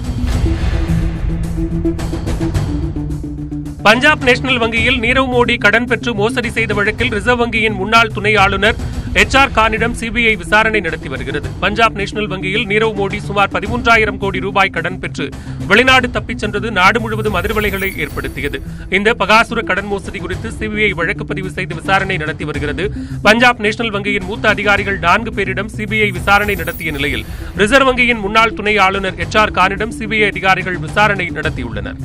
பஞ்சாப் நேஷனல் வங்கியில் நீரவ் மோடி கடன் பெற்று மோசடி செய்த வழக்கில் ரிசர்வ் வங்கியின் முன்னாள் துணை ஆளுநர் எச் ஆர் கானிடம் சிபிஐ விசாரணை நடத்தி வருகிறது பஞ்சாப் நேஷனல் வங்கியில் நீரவ் மோடி சுமார் பதிமூன்றாயிரம் கோடி ரூபாய் கடன் பெற்று வெளிநாடு தப்பிச் சென்றது நாடு முழுவதும் அதிர்வலைகளை ஏற்படுத்தியது இந்த பகாசுர கடன் மோசடி குறித்து சிபிஐ வழக்கு பதிவு செய்து விசாரணை நடத்தி வருகிறது பஞ்சாப் நேஷனல் வங்கியின் மூத்த அதிகாரிகள் நான்கு பேரிடம் சிபிஐ விசாரணை நடத்திய நிலையில் ரிசர்வ் வங்கியின் முன்னாள் துணை ஆளுநர் எச் ஆர் கானிடம் சிபிஐ அதிகாரிகள் விசாரணை நடத்தியுள்ளனர்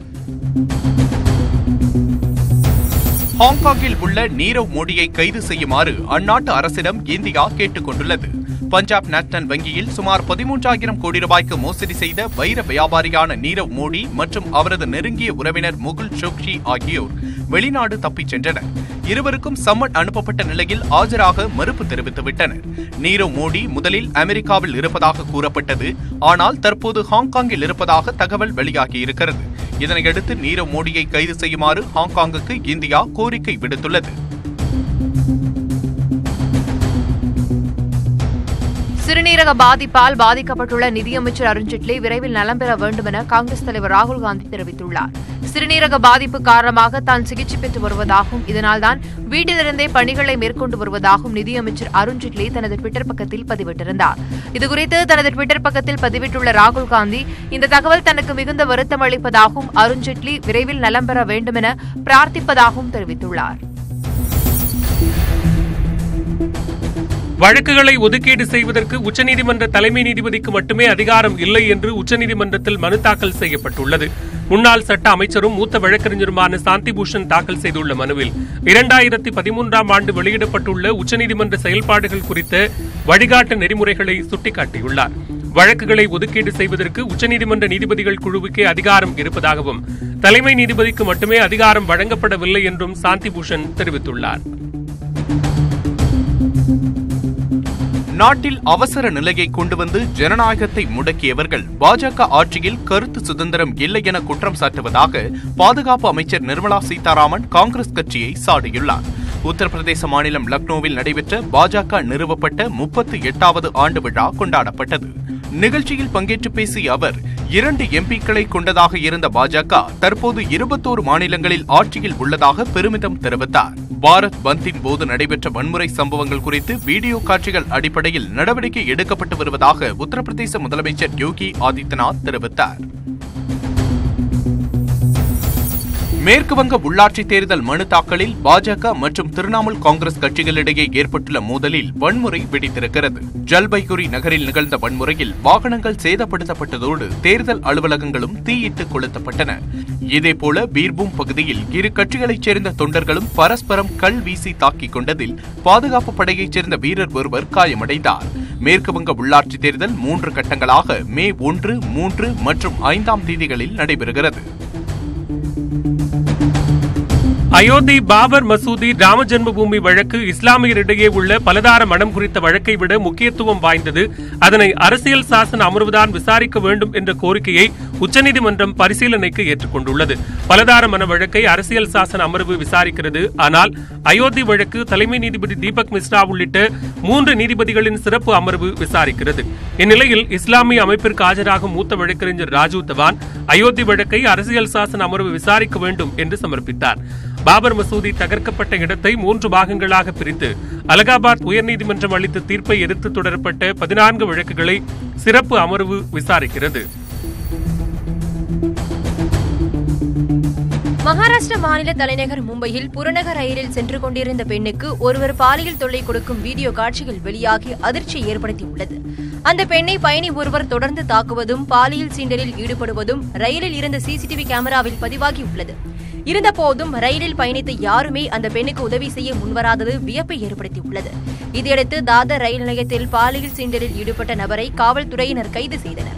ஹாங்காங்கில் உள்ள நீரவ் மோடியை கைது செய்யுமாறு அந்நாட்டு அரசிடம் இந்தியா கேட்டுக் கொண்டுள்ளது பஞ்சாப் நேஷனல் வங்கியில் சுமார் பதிமூன்றாயிரம் கோடி ரூபாய்க்கு மோசடி செய்த வைர வியாபாரியான நீரவ் மோடி மற்றும் அவரது நெருங்கிய உறவினர் முகுல் சோக்ஷி ஆகியோர் வெளிநாடு தப்பிச் சென்றனர் இருவருக்கும் சம்மன் அனுப்பப்பட்ட நிலையில் ஆஜராக மறுப்பு தெரிவித்துவிட்டனர் நீரவ் மோடி முதலில் அமெரிக்காவில் இருப்பதாக கூறப்பட்டது ஆனால் தற்போது ஹாங்காங்கில் இருப்பதாக தகவல் வெளியாகியிருக்கிறது இதனையடுத்து நீரவ் மோடியை கைது செய்யுமாறு ஹாங்காங்குக்கு இந்தியா கோரிக்கை விடுத்துள்ளது சிறுநீரக பாதிப்பால் பாதிக்கப்பட்டுள்ள நிதியமைச்சர் அருண்ஜேட்லி விரைவில் நலம் பெற வேண்டும் என காங்கிரஸ் தலைவர் ராகுல் காந்தி தெரிவித்துள்ளார் சிறுநீரக பாதிப்பு காரணமாக தான் சிகிச்சை பெற்று வருவதாகவும் இதனால்தான் வீட்டிலிருந்தே பணிகளை மேற்கொண்டு வருவதாகவும் நிதியமைச்சர் அருண்ஜேட்லி தனது ட்விட்டர் பக்கத்தில் பதிவிட்டிருந்தார் இதுகுறித்து தனது ட்விட்டர் பக்கத்தில் பதிவிட்டுள்ள ராகுல் காந்தி இந்த தகவல் தனக்கு மிகுந்த வருத்தம் அளிப்பதாகவும் அருண்ஜேட்லி விரைவில் நலம் பெற வேண்டும் என பிரார்த்திப்பதாகவும் தெரிவித்துள்ளார் வழக்குகளை ஒதுக்கீடு செய்வதற்கு உச்சநீதிமன்ற தலைமை நீதிபதிக்கு மட்டுமே அதிகாரம் இல்லை என்று உச்சநீதிமன்றத்தில் மனு தாக்கல் செய்யப்பட்டுள்ளது முன்னாள் சட்ட அமைச்சரும் மூத்த வழக்கறிஞருமான சாந்தி பூஷன் தாக்கல் செய்துள்ள மனுவில் இரண்டாயிரத்தி பதிமூன்றாம் ஆண்டு வெளியிடப்பட்டுள்ள உச்சநீதிமன்ற செயல்பாடுகள் குறித்த வழிகாட்டு நெறிமுறைகளை சுட்டிக்காட்டியுள்ளார் வழக்குகளை ஒதுக்கீடு செய்வதற்கு உச்சநீதிமன்ற நீதிபதிகள் குழுவுக்கே அதிகாரம் இருப்பதாகவும் தலைமை நீதிபதிக்கு மட்டுமே அதிகாரம் வழங்கப்படவில்லை என்றும் சாந்தி பூஷன் தெரிவித்துள்ளார் நாட்டில் அவசர நிலையை கொண்டு வந்து ஜனநாயகத்தை முடக்கியவர்கள் பாஜக ஆட்சியில் கருத்து சுதந்திரம் இல்லை என குற்றம் சாட்டுவதாக பாதுகாப்பு அமைச்சர் நிர்மலா சீதாராமன் காங்கிரஸ் கட்சியை சாடியுள்ளார் உத்தரப்பிரதேச மாநிலம் லக்னோவில் நடைபெற்ற பாஜக நிறுவப்பட்ட முப்பத்தி எட்டாவது ஆண்டு விழா கொண்டாடப்பட்டது நிகழ்ச்சியில் பங்கேற்று பேசிய அவர் இரண்டு எம்பிக்களை கொண்டதாக இருந்த பாஜக தற்போது இருபத்தோரு மாநிலங்களில் ஆட்சியில் உள்ளதாக பெருமிதம் தெரிவித்தார் பாரத் பந்தின் போது நடைபெற்ற வன்முறை சம்பவங்கள் குறித்து வீடியோ காட்சிகள் அடிப்படையில் நடவடிக்கை எடுக்கப்பட்டு வருவதாக உத்தரப்பிரதேச முதலமைச்சர் யோகி ஆதித்யநாத் தெரிவித்தார் மேற்கு வங்க உள்ளாட்சி தேர்தல் மனு தாக்கலில் பாஜக மற்றும் திரிணாமுல் காங்கிரஸ் கட்சிகளிடையே ஏற்பட்டுள்ள மோதலில் வன்முறை வெடித்திருக்கிறது ஜல்பைகுரி நகரில் நிகழ்ந்த வன்முறையில் வாகனங்கள் சேதப்படுத்தப்பட்டதோடு தேர்தல் அலுவலகங்களும் தீயிட்டு கொளுத்தப்பட்டன இதேபோல பீர்பூம் பகுதியில் இரு கட்சிகளைச் சேர்ந்த தொண்டர்களும் பரஸ்பரம் கல் வீசி தாக்கிக் கொண்டதில் பாதுகாப்பு படையைச் சேர்ந்த வீரர் ஒருவர் காயமடைந்தார் மேற்கு வங்க உள்ளாட்சி தேர்தல் மூன்று கட்டங்களாக மே ஒன்று மூன்று மற்றும் ஐந்தாம் தேதிகளில் நடைபெறுகிறது அயோத்தி பாபர் மசூதி ராம ஜென்மபூமி வழக்கு இஸ்லாமியரிடையே உள்ள பலதார மனம் குறித்த வழக்கை விட முக்கியத்துவம் வாய்ந்தது அதனை அரசியல் சாசன அமர்வுதான் விசாரிக்க வேண்டும் என்ற கோரிக்கையை உச்சநீதிமன்றம் பரிசீலனைக்கு ஏற்றுக்கொண்டுள்ளது பலதார மன வழக்கை அரசியல் சாசன அமர்வு விசாரிக்கிறது ஆனால் அயோத்தி வழக்கு தலைமை நீதிபதி தீபக் மிஸ்ரா உள்ளிட்ட மூன்று நீதிபதிகளின் சிறப்பு அமர்வு விசாரிக்கிறது இந்நிலையில் இஸ்லாமிய அமைப்பிற்கு ஆஜராகும் மூத்த வழக்கறிஞர் ராஜு தவான் அயோத்தி வழக்கை அரசியல் சாசன அமர்வு விசாரிக்க வேண்டும் என்று சமர்ப்பித்தார் பாபர் மசூதி தகர்க்கப்பட்ட இடத்தை மூன்று பாகங்களாக பிரித்து அலகாபாத் உயர்நீதிமன்றம் அளித்த தீர்ப்பை எதிர்த்து தொடரப்பட்ட பதினான்கு வழக்குகளை சிறப்பு அமர்வு விசாரிக்கிறது மகாராஷ்டிர மாநில தலைநகர் மும்பையில் புறநகர் ரயிலில் சென்று கொண்டிருந்த பெண்ணுக்கு ஒருவர் பாலியல் தொல்லை கொடுக்கும் வீடியோ காட்சிகள் வெளியாகி அதிர்ச்சியை ஏற்படுத்தியுள்ளது அந்த பெண்ணை பயணி ஒருவர் தொடர்ந்து தாக்குவதும் பாலியல் சீண்டலில் ஈடுபடுவதும் ரயிலில் இருந்த சிசிடிவி கேமராவில் பதிவாகியுள்ளது இருந்தபோதும் ரயிலில் பயணித்த யாருமே அந்த பெண்ணுக்கு உதவி செய்ய முன்வராதது வியப்பை ஏற்படுத்தியுள்ளது இதையடுத்து தாதர் ரயில் நிலையத்தில் பாலியல் சீண்டலில் ஈடுபட்ட நபரை காவல்துறையினர் கைது செய்தனர்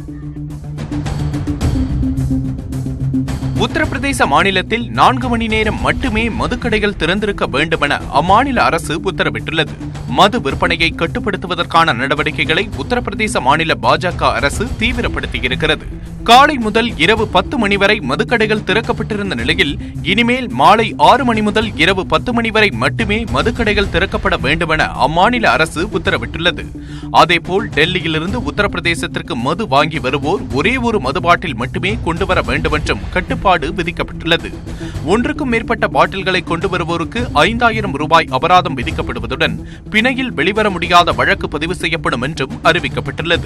உத்தரப்பிரதேச மாநிலத்தில் நான்கு மணி நேரம் மட்டுமே மதுக்கடைகள் திறந்திருக்க வேண்டுமென அம்மாநில அரசு உத்தரவிட்டுள்ளது மது விற்பனையை கட்டுப்படுத்துவதற்கான நடவடிக்கைகளை உத்தரப்பிரதேச மாநில பாஜக அரசு தீவிரப்படுத்தியிருக்கிறது காலை முதல் இரவு பத்து மணி வரை மதுக்கடைகள் திறக்கப்பட்டிருந்த நிலையில் இனிமேல் மாலை ஆறு மணி முதல் இரவு பத்து மணி வரை மட்டுமே மதுக்கடைகள் திறக்கப்பட வேண்டுமென அம்மாநில அரசு உத்தரவிட்டுள்ளது அதேபோல் டெல்லியிலிருந்து உத்தரப்பிரதேசத்திற்கு மது வாங்கி வருவோர் ஒரே ஒரு மது பாட்டில் மட்டுமே கொண்டு வர வேண்டுமென்றும் கட்டுப்பாடு விதிக்கப்பட்டுள்ளது ஒன்றுக்கும் மேற்பட்ட பாட்டில்களை கொண்டு வருவோருக்கு ஐந்தாயிரம் ரூபாய் அபராதம் விதிக்கப்படுவதுடன் பிணையில் வெளிவர முடியாத வழக்கு பதிவு செய்யப்படும் என்றும் அறிவிக்கப்பட்டுள்ளது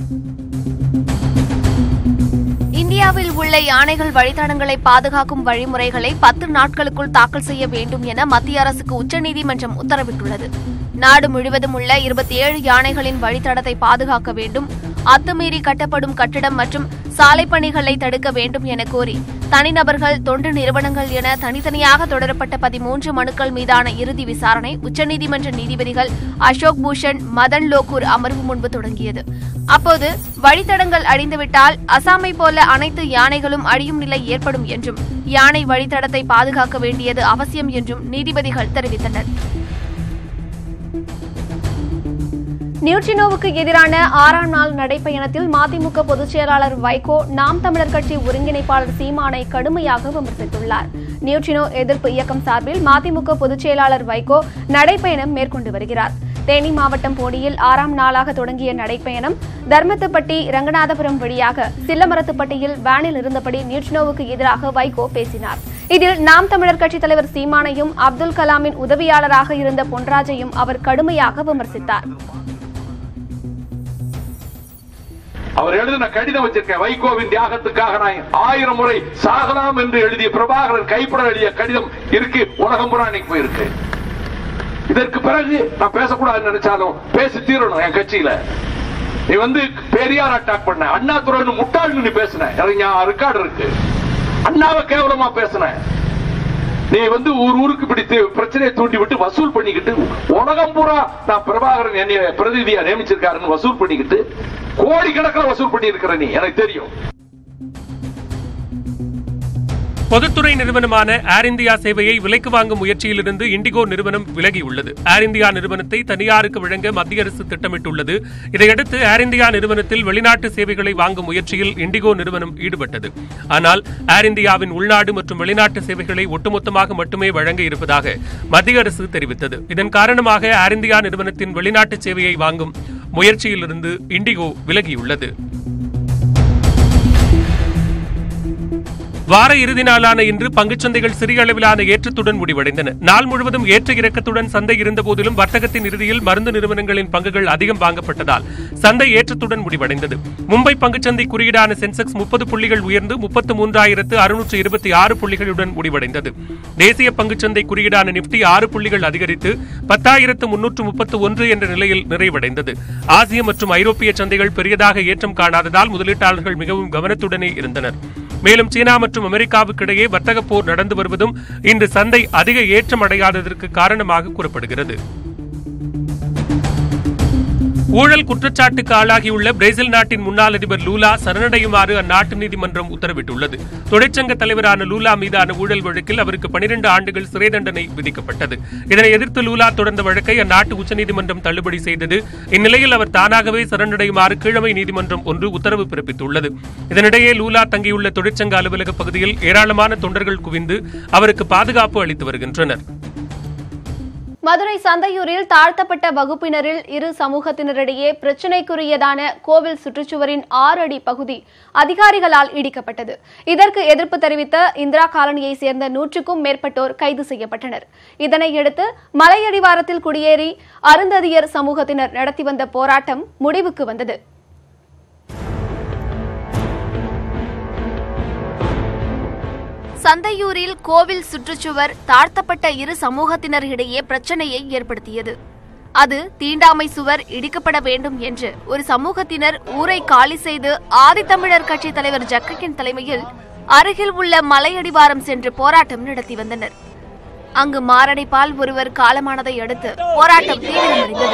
இந்தியாவில் உள்ள யானைகள் வழித்தடங்களை பாதுகாக்கும் வழிமுறைகளை பத்து நாட்களுக்குள் தாக்கல் செய்ய வேண்டும் என மத்திய அரசுக்கு உச்சநீதிமன்றம் உத்தரவிட்டுள்ளது நாடு முழுவதும் உள்ள இருபத்தி ஏழு யானைகளின் வழித்தடத்தை பாதுகாக்க வேண்டும் அத்துமீறி கட்டப்படும் கட்டிடம் மற்றும் சாலை பணிகளை தடுக்க வேண்டும் என கோரி தனிநபர்கள் தொண்டு நிறுவனங்கள் என தனித்தனியாக தொடரப்பட்ட பதிமூன்று மனுக்கள் மீதான இறுதி விசாரணை உச்சநீதிமன்ற நீதிபதிகள் அசோக் பூஷன் மதன் லோகூர் அமர்வு முன்பு தொடங்கியது அப்போது வழித்தடங்கள் அழிந்துவிட்டால் அசாமை போல அனைத்து யானைகளும் அழியும் நிலை ஏற்படும் என்றும் யானை வழித்தடத்தை பாதுகாக்க வேண்டியது அவசியம் என்றும் நீதிபதிகள் தெரிவித்தனர் நியூட்ரினோவுக்கு எதிரான ஆறாம் நாள் நடைப்பயணத்தில் மதிமுக பொதுச் செயலாளர் வைகோ நாம் தமிழர் கட்சி ஒருங்கிணைப்பாளர் சீமானை கடுமையாக விமர்சித்துள்ளார் நியூட்ரினோ எதிர்ப்பு இயக்கம் சார்பில் மதிமுக பொதுச் செயலாளர் வைகோ நடைப்பயணம் மேற்கொண்டு வருகிறார் தேனி மாவட்டம் போடியில் ஆறாம் நாளாக தொடங்கிய நடைப்பயணம் தர்மத்துப்பட்டி ரங்கநாதபுரம் வழியாக சில்லமரத்துப்பட்டியில் வேனில் இருந்தபடி நியூட்ரினோவுக்கு எதிராக வைகோ பேசினார் இதில் நாம் தமிழர் கட்சித் தலைவர் சீமானையும் அப்துல் கலாமின் உதவியாளராக இருந்த பொன்ராஜையும் அவர் கடுமையாக விமர்சித்தார் அவர் எழுதின கடிதம் வச்சிருக்கேன் வைகோவின் தியாகத்துக்காக நான் ஆயிரம் முறை சாகலாம் என்று எழுதிய பிரபாகரன் கைப்பட எழுதிய கடிதம் இருக்கு உலகம் பூரா இன்னைக்கு போயிருக்கு இதற்கு பிறகு நான் பேசக்கூடாதுன்னு நினைச்சாலும் பேசி தீரணும் என் கட்சியில நீ வந்து பெரியார் அட்டாக் பண்ண அண்ணா துறைன்னு முட்டாள்னு நீ பேசின எனக்கு ரெக்கார்டு இருக்கு அண்ணாவை கேவலமா பேசின நீ வந்து ஊர் ஊருக்கு பிடித்து பிரச்சனையை தூண்டி விட்டு வசூல் பண்ணிக்கிட்டு உலகம் பூரா நான் பிரபாகரன் என்னைய பிரதிநிதியா நியமிச்சிருக்காருன்னு வசூல் பண்ணிக்கிட்டு கோடிக்கணக்கில் வசூல் பண்ணி இருக்கிற நீ எனக்கு தெரியும் பொதுத்துறை நிறுவனமான ஏர் இந்தியா சேவையை விலைக்கு வாங்கும் முயற்சியிலிருந்து இண்டிகோ நிறுவனம் விலகியுள்ளது ஏர் இந்தியா நிறுவனத்தை தனியாருக்கு வழங்க மத்திய அரசு திட்டமிட்டுள்ளது இதையடுத்து ஏர் இந்தியா நிறுவனத்தில் வெளிநாட்டு சேவைகளை வாங்கும் முயற்சியில் இண்டிகோ நிறுவனம் ஈடுபட்டது ஆனால் ஏர் இந்தியாவின் உள்நாடு மற்றும் வெளிநாட்டு சேவைகளை ஒட்டுமொத்தமாக மட்டுமே வழங்க இருப்பதாக மத்திய அரசு தெரிவித்தது இதன் காரணமாக ஏர் இந்தியா நிறுவனத்தின் வெளிநாட்டு சேவையை வாங்கும் முயற்சியிலிருந்து இண்டிகோ விலகியுள்ளது வார இறுதி நாளான இன்று பங்குச்சந்தைகள் சிறிய அளவிலான ஏற்றத்துடன் முடிவடைந்தன நாள் முழுவதும் ஏற்ற இறக்கத்துடன் சந்தை இருந்தபோதிலும் வர்த்தகத்தின் இறுதியில் மருந்து நிறுவனங்களின் பங்குகள் அதிகம் வாங்கப்பட்டதால் சந்தை ஏற்றத்துடன் முடிவடைந்தது மும்பை பங்குச்சந்தை குறியீடான சென்செக்ஸ் முப்பது புள்ளிகள் உயர்ந்து முப்பத்து மூன்றாயிரத்து அறுநூற்று இருபத்தி ஆறு புள்ளிகளுடன் முடிவடைந்தது தேசிய பங்குச்சந்தை குறியீடான நிப்டி ஆறு புள்ளிகள் அதிகரித்து பத்தாயிரத்து முன்னூற்று முப்பத்து ஒன்று என்ற நிலையில் நிறைவடைந்தது ஆசிய மற்றும் ஐரோப்பிய சந்தைகள் பெரியதாக ஏற்றம் காணாததால் முதலீட்டாளர்கள் மிகவும் கவனத்துடனே இருந்தனர் மேலும் சீனா மற்றும் அமெரிக்காவுக்கிடையே வர்த்தக போர் நடந்து வருவதும் இன்று சந்தை அதிக ஏற்றம் அடையாததற்கு காரணமாக கூறப்படுகிறது ஊழல் குற்றச்சாட்டுக்கு ஆளாகியுள்ள பிரேசில் நாட்டின் முன்னாள் அதிபர் லூலா சரணடையுமாறு அந்நாட்டு நீதிமன்றம் உத்தரவிட்டுள்ளது தொழிற்சங்க தலைவரான லூலா மீதான ஊழல் வழக்கில் அவருக்கு பனிரெண்டு ஆண்டுகள் சிறை தண்டனை விதிக்கப்பட்டது இதனை எதிர்த்து லூலா தொடர்ந்த வழக்கை அந்நாட்டு உச்சநீதிமன்றம் தள்ளுபடி செய்தது இந்நிலையில் அவர் தானாகவே சரணடையுமாறு கீழமை நீதிமன்றம் ஒன்று உத்தரவு பிறப்பித்துள்ளது இதனிடையே லூலா தங்கியுள்ள தொழிற்சங்க அலுவலக பகுதியில் ஏராளமான தொண்டர்கள் குவிந்து அவருக்கு பாதுகாப்பு அளித்து வருகின்றனர் மதுரை சந்தையூரில் தாழ்த்தப்பட்ட வகுப்பினரில் இரு சமூகத்தினரிடையே பிரச்சினைக்குரியதான கோவில் சுற்றுச்சுவரின் ஆறு அடி பகுதி அதிகாரிகளால் இடிக்கப்பட்டது இதற்கு எதிர்ப்பு தெரிவித்த இந்திரா காலனியை சேர்ந்த நூற்றுக்கும் மேற்பட்டோர் கைது செய்யப்பட்டனர் இதனையடுத்து மலையடிவாரத்தில் குடியேறி அருந்ததியர் சமூகத்தினர் நடத்தி வந்த போராட்டம் முடிவுக்கு வந்தது சந்தையூரில் கோவில் சுற்றுச்சுவர் தாழ்த்தப்பட்ட இரு சமூகத்தினரிடையே பிரச்சனையை ஏற்படுத்தியது அது தீண்டாமை சுவர் இடிக்கப்பட வேண்டும் என்று ஒரு சமூகத்தினர் ஊரை காலி செய்து ஆதித்தமிழர் கட்சி தலைவர் ஜக்கையன் தலைமையில் அருகில் உள்ள மலையடிவாரம் சென்று போராட்டம் நடத்தி வந்தனர் அங்கு மாரடைப்பால் ஒருவர் காலமானதை அடுத்து போராட்டம் தீவிரமடைந்தது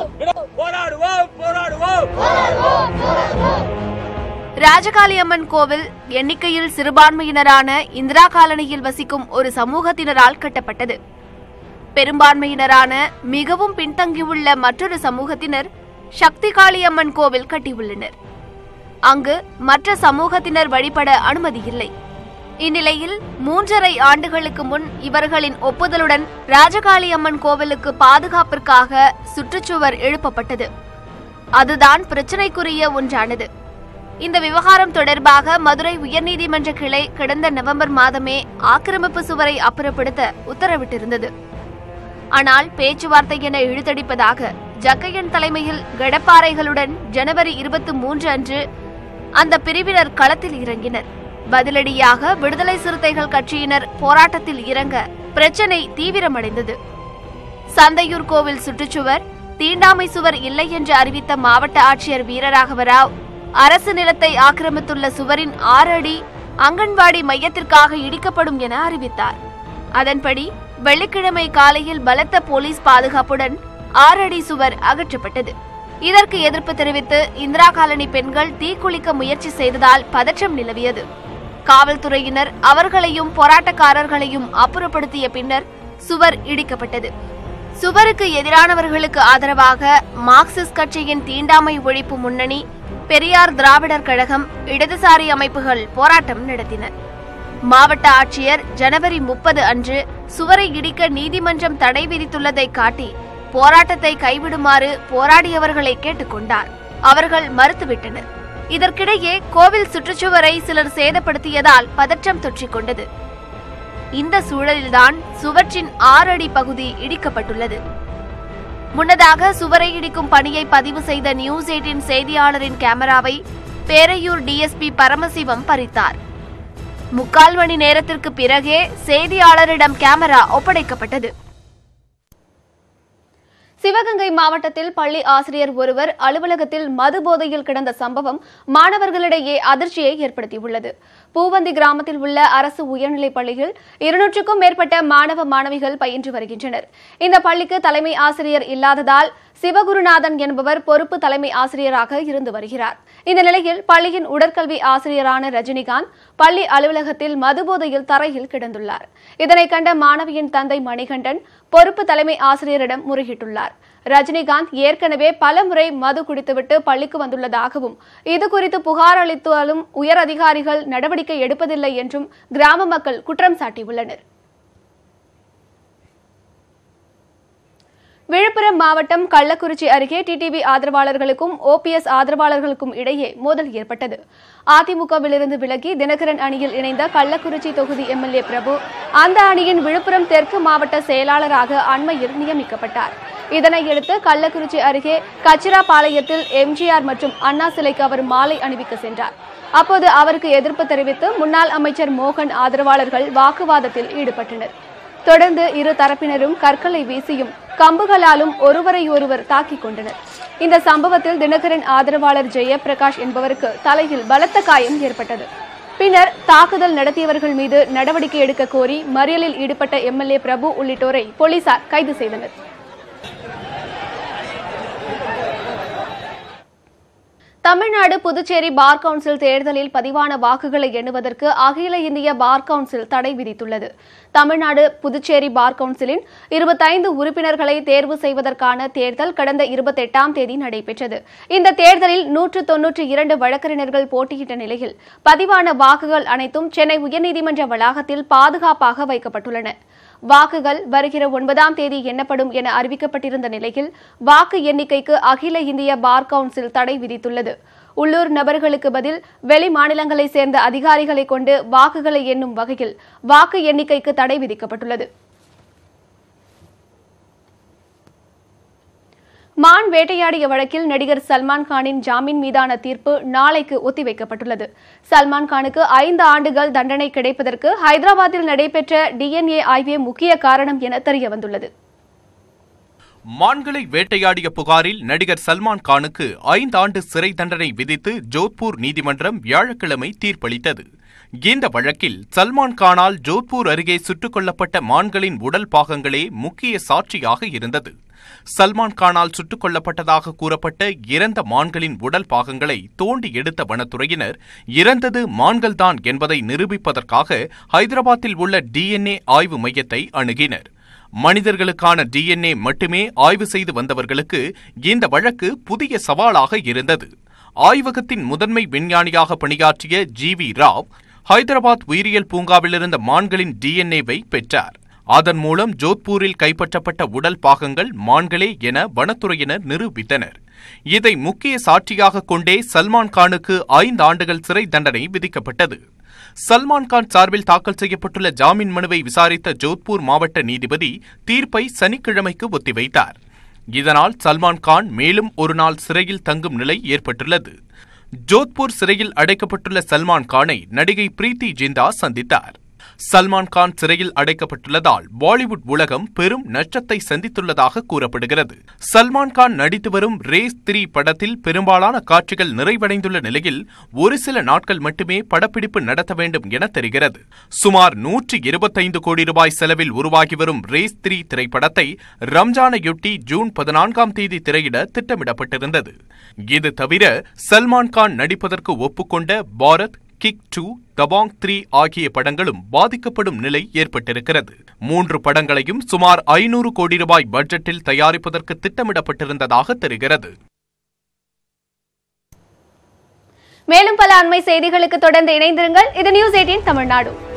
ராஜகாளியம்மன் கோவில் எண்ணிக்கையில் சிறுபான்மையினரான இந்திரா காலனியில் வசிக்கும் ஒரு சமூகத்தினரால் கட்டப்பட்டது பெரும்பான்மையினரான மிகவும் பின்தங்கியுள்ள மற்றொரு சமூகத்தினர் சக்தி காளியம்மன் கோவில் கட்டியுள்ளனர் அங்கு மற்ற சமூகத்தினர் வழிபட அனுமதி இல்லை இந்நிலையில் மூன்றரை ஆண்டுகளுக்கு முன் இவர்களின் ஒப்புதலுடன் ராஜகாளியம்மன் கோவிலுக்கு பாதுகாப்பிற்காக சுற்றுச்சுவர் எழுப்பப்பட்டது அதுதான் பிரச்சினைக்குரிய ஒன்றானது இந்த விவகாரம் தொடர்பாக மதுரை உயர்நீதிமன்ற கிளை கடந்த நவம்பர் மாதமே ஆக்கிரமிப்பு சுவரை அப்புறப்படுத்த உத்தரவிட்டிருந்தது ஆனால் பேச்சுவார்த்தை என இழுத்தடிப்பதாக ஜக்கையன் தலைமையில் கடப்பாறைகளுடன் ஜனவரி இருபத்தி மூன்று அன்று அந்த பிரிவினர் களத்தில் இறங்கினர் பதிலடியாக விடுதலை சிறுத்தைகள் கட்சியினர் போராட்டத்தில் இறங்க பிரச்சனை தீவிரமடைந்தது சந்தையூர் கோவில் சுற்றுச்சுவர் தீண்டாமை சுவர் இல்லை என்று அறிவித்த மாவட்ட ஆட்சியர் வீரராகவராவ் அரசு நிலத்தை ஆக்கிரமித்துள்ள சுவரின் ஆறு அடி அங்கன்வாடி மையத்திற்காக இடிக்கப்படும் என அறிவித்தார் அதன்படி வெள்ளிக்கிழமை காலையில் பலத்த போலீஸ் பாதுகாப்புடன் ஆறு அடி சுவர் அகற்றப்பட்டது இதற்கு எதிர்ப்பு தெரிவித்து இந்திரா காலனி பெண்கள் தீக்குளிக்க முயற்சி செய்ததால் பதற்றம் நிலவியது காவல்துறையினர் அவர்களையும் போராட்டக்காரர்களையும் அப்புறப்படுத்திய பின்னர் சுவர் இடிக்கப்பட்டது சுவருக்கு எதிரானவர்களுக்கு ஆதரவாக மார்க்சிஸ்ட் கட்சியின் தீண்டாமை ஒழிப்பு முன்னணி பெரியார் திராவிடர் கழகம் இடதுசாரி அமைப்புகள் போராட்டம் நடத்தின மாவட்ட ஆட்சியர் ஜனவரி முப்பது அன்று சுவரை இடிக்க நீதிமன்றம் தடை விதித்துள்ளதை காட்டி போராட்டத்தை கைவிடுமாறு போராடியவர்களை கேட்டுக்கொண்டார் அவர்கள் மறுத்துவிட்டனர் இதற்கிடையே கோவில் சுற்றுச்சுவரை சிலர் சேதப்படுத்தியதால் பதற்றம் தொற்றிக் கொண்டது இந்த சூழலில்தான் சுவற்றின் ஆறு அடி பகுதி இடிக்கப்பட்டுள்ளது முன்னதாக சுவரை இடிக்கும் பணியை பதிவு செய்த நியூஸ் எயிட்டின் செய்தியாளரின் கேமராவை பேரையூர் டிஎஸ்பி பரமசிவம் பறித்தார் முக்கால் மணி நேரத்திற்கு பிறகே செய்தியாளரிடம் கேமரா ஒப்படைக்கப்பட்டது சிவகங்கை மாவட்டத்தில் பள்ளி ஆசிரியர் ஒருவர் அலுவலகத்தில் மது போதையில் கிடந்த சம்பவம் மாணவர்களிடையே அதிர்ச்சியை ஏற்படுத்தியுள்ளது பூவந்தி கிராமத்தில் உள்ள அரசு உயர்நிலைப் பள்ளியில் இருநூற்றுக்கும் மேற்பட்ட மாணவ மாணவிகள் பயின்று வருகின்றனர் இந்த பள்ளிக்கு தலைமை ஆசிரியர் இல்லாததால் சிவகுருநாதன் என்பவர் பொறுப்பு தலைமை ஆசிரியராக இருந்து வருகிறார் இந்த நிலையில் பள்ளியின் உடற்கல்வி ஆசிரியரான ரஜினிகாந்த் பள்ளி அலுவலகத்தில் மதுபோதையில் தரையில் கிடந்துள்ளார் இதனை கண்ட மாணவியின் தந்தை மணிகண்டன் பொறுப்பு தலைமை ஆசிரியரிடம் முறையிட்டுள்ளார் ரஜினிகாந்த் ஏற்கனவே பலமுறை மது குடித்துவிட்டு பள்ளிக்கு வந்துள்ளதாகவும் இதுகுறித்து புகார் அளித்தாலும் உயர் அதிகாரிகள் நடவடிக்கை எடுப்பதில்லை என்றும் கிராம மக்கள் குற்றம் சாட்டியுள்ளனர் விழுப்புரம் மாவட்டம் கள்ளக்குறிச்சி அருகே டிடிவி ஆதரவாளர்களுக்கும் ஓபிஎஸ் ஆதரவாளர்களுக்கும் இடையே மோதல் ஏற்பட்டது அதிமுகவிலிருந்து விலகி தினகரன் அணியில் இணைந்த கள்ளக்குறிச்சி தொகுதி எம்எல்ஏ பிரபு அந்த அணியின் விழுப்புரம் தெற்கு மாவட்ட செயலாளராக அண்மையில் நியமிக்கப்பட்டார் இதனையடுத்து கள்ளக்குறிச்சி அருகே கச்சிராபாளையத்தில் எம்ஜிஆர் மற்றும் அண்ணா சிலைக்கு அவர் மாலை அணிவிக்க சென்றார் அப்போது அவருக்கு எதிர்ப்பு தெரிவித்து முன்னாள் அமைச்சர் மோகன் ஆதரவாளர்கள் வாக்குவாதத்தில் ஈடுபட்டனர் தொடர்ந்து இரு தரப்பினரும் கற்களை வீசியும் கம்புகளாலும் ஒருவரை ஒருவர் தாக்கிக் கொண்டனர் இந்த சம்பவத்தில் தினகரன் ஆதரவாளர் ஜெயபிரகாஷ் என்பவருக்கு தலையில் பலத்த காயம் ஏற்பட்டது பின்னர் தாக்குதல் நடத்தியவர்கள் மீது நடவடிக்கை எடுக்க கோரி மறியலில் ஈடுபட்ட எம்எல்ஏ பிரபு உள்ளிட்டோரை போலீசார் கைது செய்தனர் தமிழ்நாடு புதுச்சேரி பார் கவுன்சில் தேர்தலில் பதிவான வாக்குகளை எண்ணுவதற்கு அகில இந்திய பார் கவுன்சில் தடை விதித்துள்ளது தமிழ்நாடு புதுச்சேரி பார் கவுன்சிலின் இருபத்தைந்து உறுப்பினர்களை தேர்வு செய்வதற்கான தேர்தல் கடந்த இருபத்தெட்டாம் தேதி நடைபெற்றது இந்த தேர்தலில் நூற்று தொன்னூற்றி இரண்டு வழக்கறிஞர்கள் போட்டியிட்ட நிலையில் பதிவான வாக்குகள் அனைத்தும் சென்னை உயர்நீதிமன்ற வளாகத்தில் பாதுகாப்பாக வைக்கப்பட்டுள்ளன வாக்குகள் வருகிற ஒன்பதாம் தேதி எண்ணப்படும் என அறிவிக்கப்பட்டிருந்த நிலையில் வாக்கு எண்ணிக்கைக்கு அகில இந்திய பார் கவுன்சில் தடை விதித்துள்ளது உள்ளூர் நபர்களுக்கு பதில் வெளி மாநிலங்களைச் சேர்ந்த அதிகாரிகளை கொண்டு வாக்குகளை எண்ணும் வகையில் வாக்கு எண்ணிக்கைக்கு தடை விதிக்கப்பட்டுள்ளது மான் வேட்டையாடிய வழக்கில் நடிகர் சல்மான் கானின் ஜாமீன் மீதான தீர்ப்பு நாளைக்கு ஒத்திவைக்கப்பட்டுள்ளது சல்மான் கானுக்கு ஐந்து ஆண்டுகள் தண்டனை கிடைப்பதற்கு ஹைதராபாத்தில் நடைபெற்ற டிஎன்ஏ ஆய்வே முக்கிய காரணம் என தெரியவந்துள்ளது மான்களை வேட்டையாடிய புகாரில் நடிகர் சல்மான் கானுக்கு ஐந்தாண்டு சிறை தண்டனை விதித்து ஜோத்பூர் நீதிமன்றம் வியாழக்கிழமை தீர்ப்பளித்தது இந்த வழக்கில் சல்மான் கானால் ஜோத்பூர் அருகே சுட்டுக் கொல்லப்பட்ட மான்களின் உடல் பாகங்களே முக்கிய சாட்சியாக இருந்தது சல்மான் கானால் சுட்டுக் கொல்லப்பட்டதாக கூறப்பட்ட இறந்த மான்களின் உடல் பாகங்களை தோண்டி எடுத்த வனத்துறையினர் இறந்தது மான்கள்தான் என்பதை நிரூபிப்பதற்காக ஹைதராபாத்தில் உள்ள டிஎன்ஏ ஆய்வு மையத்தை அணுகினர் மனிதர்களுக்கான டிஎன்ஏ மட்டுமே ஆய்வு செய்து வந்தவர்களுக்கு இந்த வழக்கு புதிய சவாலாக இருந்தது ஆய்வகத்தின் முதன்மை விஞ்ஞானியாக பணியாற்றிய ஜி வி ராவ் ஹைதராபாத் உயிரியல் பூங்காவிலிருந்த மான்களின் டிஎன்ஏவை பெற்றார் அதன் மூலம் ஜோத்பூரில் கைப்பற்றப்பட்ட உடல் பாகங்கள் மான்களே என வனத்துறையினர் நிரூபித்தனர் இதை முக்கிய சாட்சியாக கொண்டே சல்மான் கானுக்கு ஐந்து ஆண்டுகள் சிறை தண்டனை விதிக்கப்பட்டது சல்மான் கான் சார்பில் தாக்கல் செய்யப்பட்டுள்ள ஜாமீன் மனுவை விசாரித்த ஜோத்பூர் மாவட்ட நீதிபதி தீர்ப்பை சனிக்கிழமைக்கு ஒத்திவைத்தார் இதனால் சல்மான் கான் மேலும் ஒரு நாள் சிறையில் தங்கும் நிலை ஏற்பட்டுள்ளது ஜோத்பூர் சிறையில் அடைக்கப்பட்டுள்ள சல்மான் கானை நடிகை பிரீத்தி ஜிந்தா சந்தித்தார் சல்மான் கான் சிறையில் அடைக்கப்பட்டுள்ளதால் பாலிவுட் உலகம் பெரும் நஷ்டத்தை சந்தித்துள்ளதாக கூறப்படுகிறது சல்மான் கான் நடித்து வரும் ரேஸ் த்ரீ படத்தில் பெரும்பாலான காட்சிகள் நிறைவடைந்துள்ள நிலையில் ஒரு சில நாட்கள் மட்டுமே படப்பிடிப்பு நடத்த வேண்டும் என தெரிகிறது சுமார் நூற்றி இருபத்தைந்து கோடி ரூபாய் செலவில் உருவாகி வரும் ரேஸ் த்ரீ திரைப்படத்தை ரம்ஜானையொட்டி ஜூன் பதினான்காம் தேதி திரையிட திட்டமிடப்பட்டிருந்தது இது தவிர சல்மான் கான் நடிப்பதற்கு ஒப்புக்கொண்ட Bharat Kick two Dabangg three ஆகிய படங்களும் பாதிக்கப்படும் நிலை ஏற்பட்டிருக்கிறது மூன்று படங்களையும் சுமார் ஐநூறு கோடி ரூபாய் பட்ஜெட்டில் தயாரிப்பதற்கு திட்டமிடப்பட்டிருந்ததாக தெரிகிறது மேலும் பல அண்மை செய்திகளுக்கு தொடர்ந்து இணைந்திருங்கள் இது நியூஸ் எயிட்டீன் தமிழ்நாடு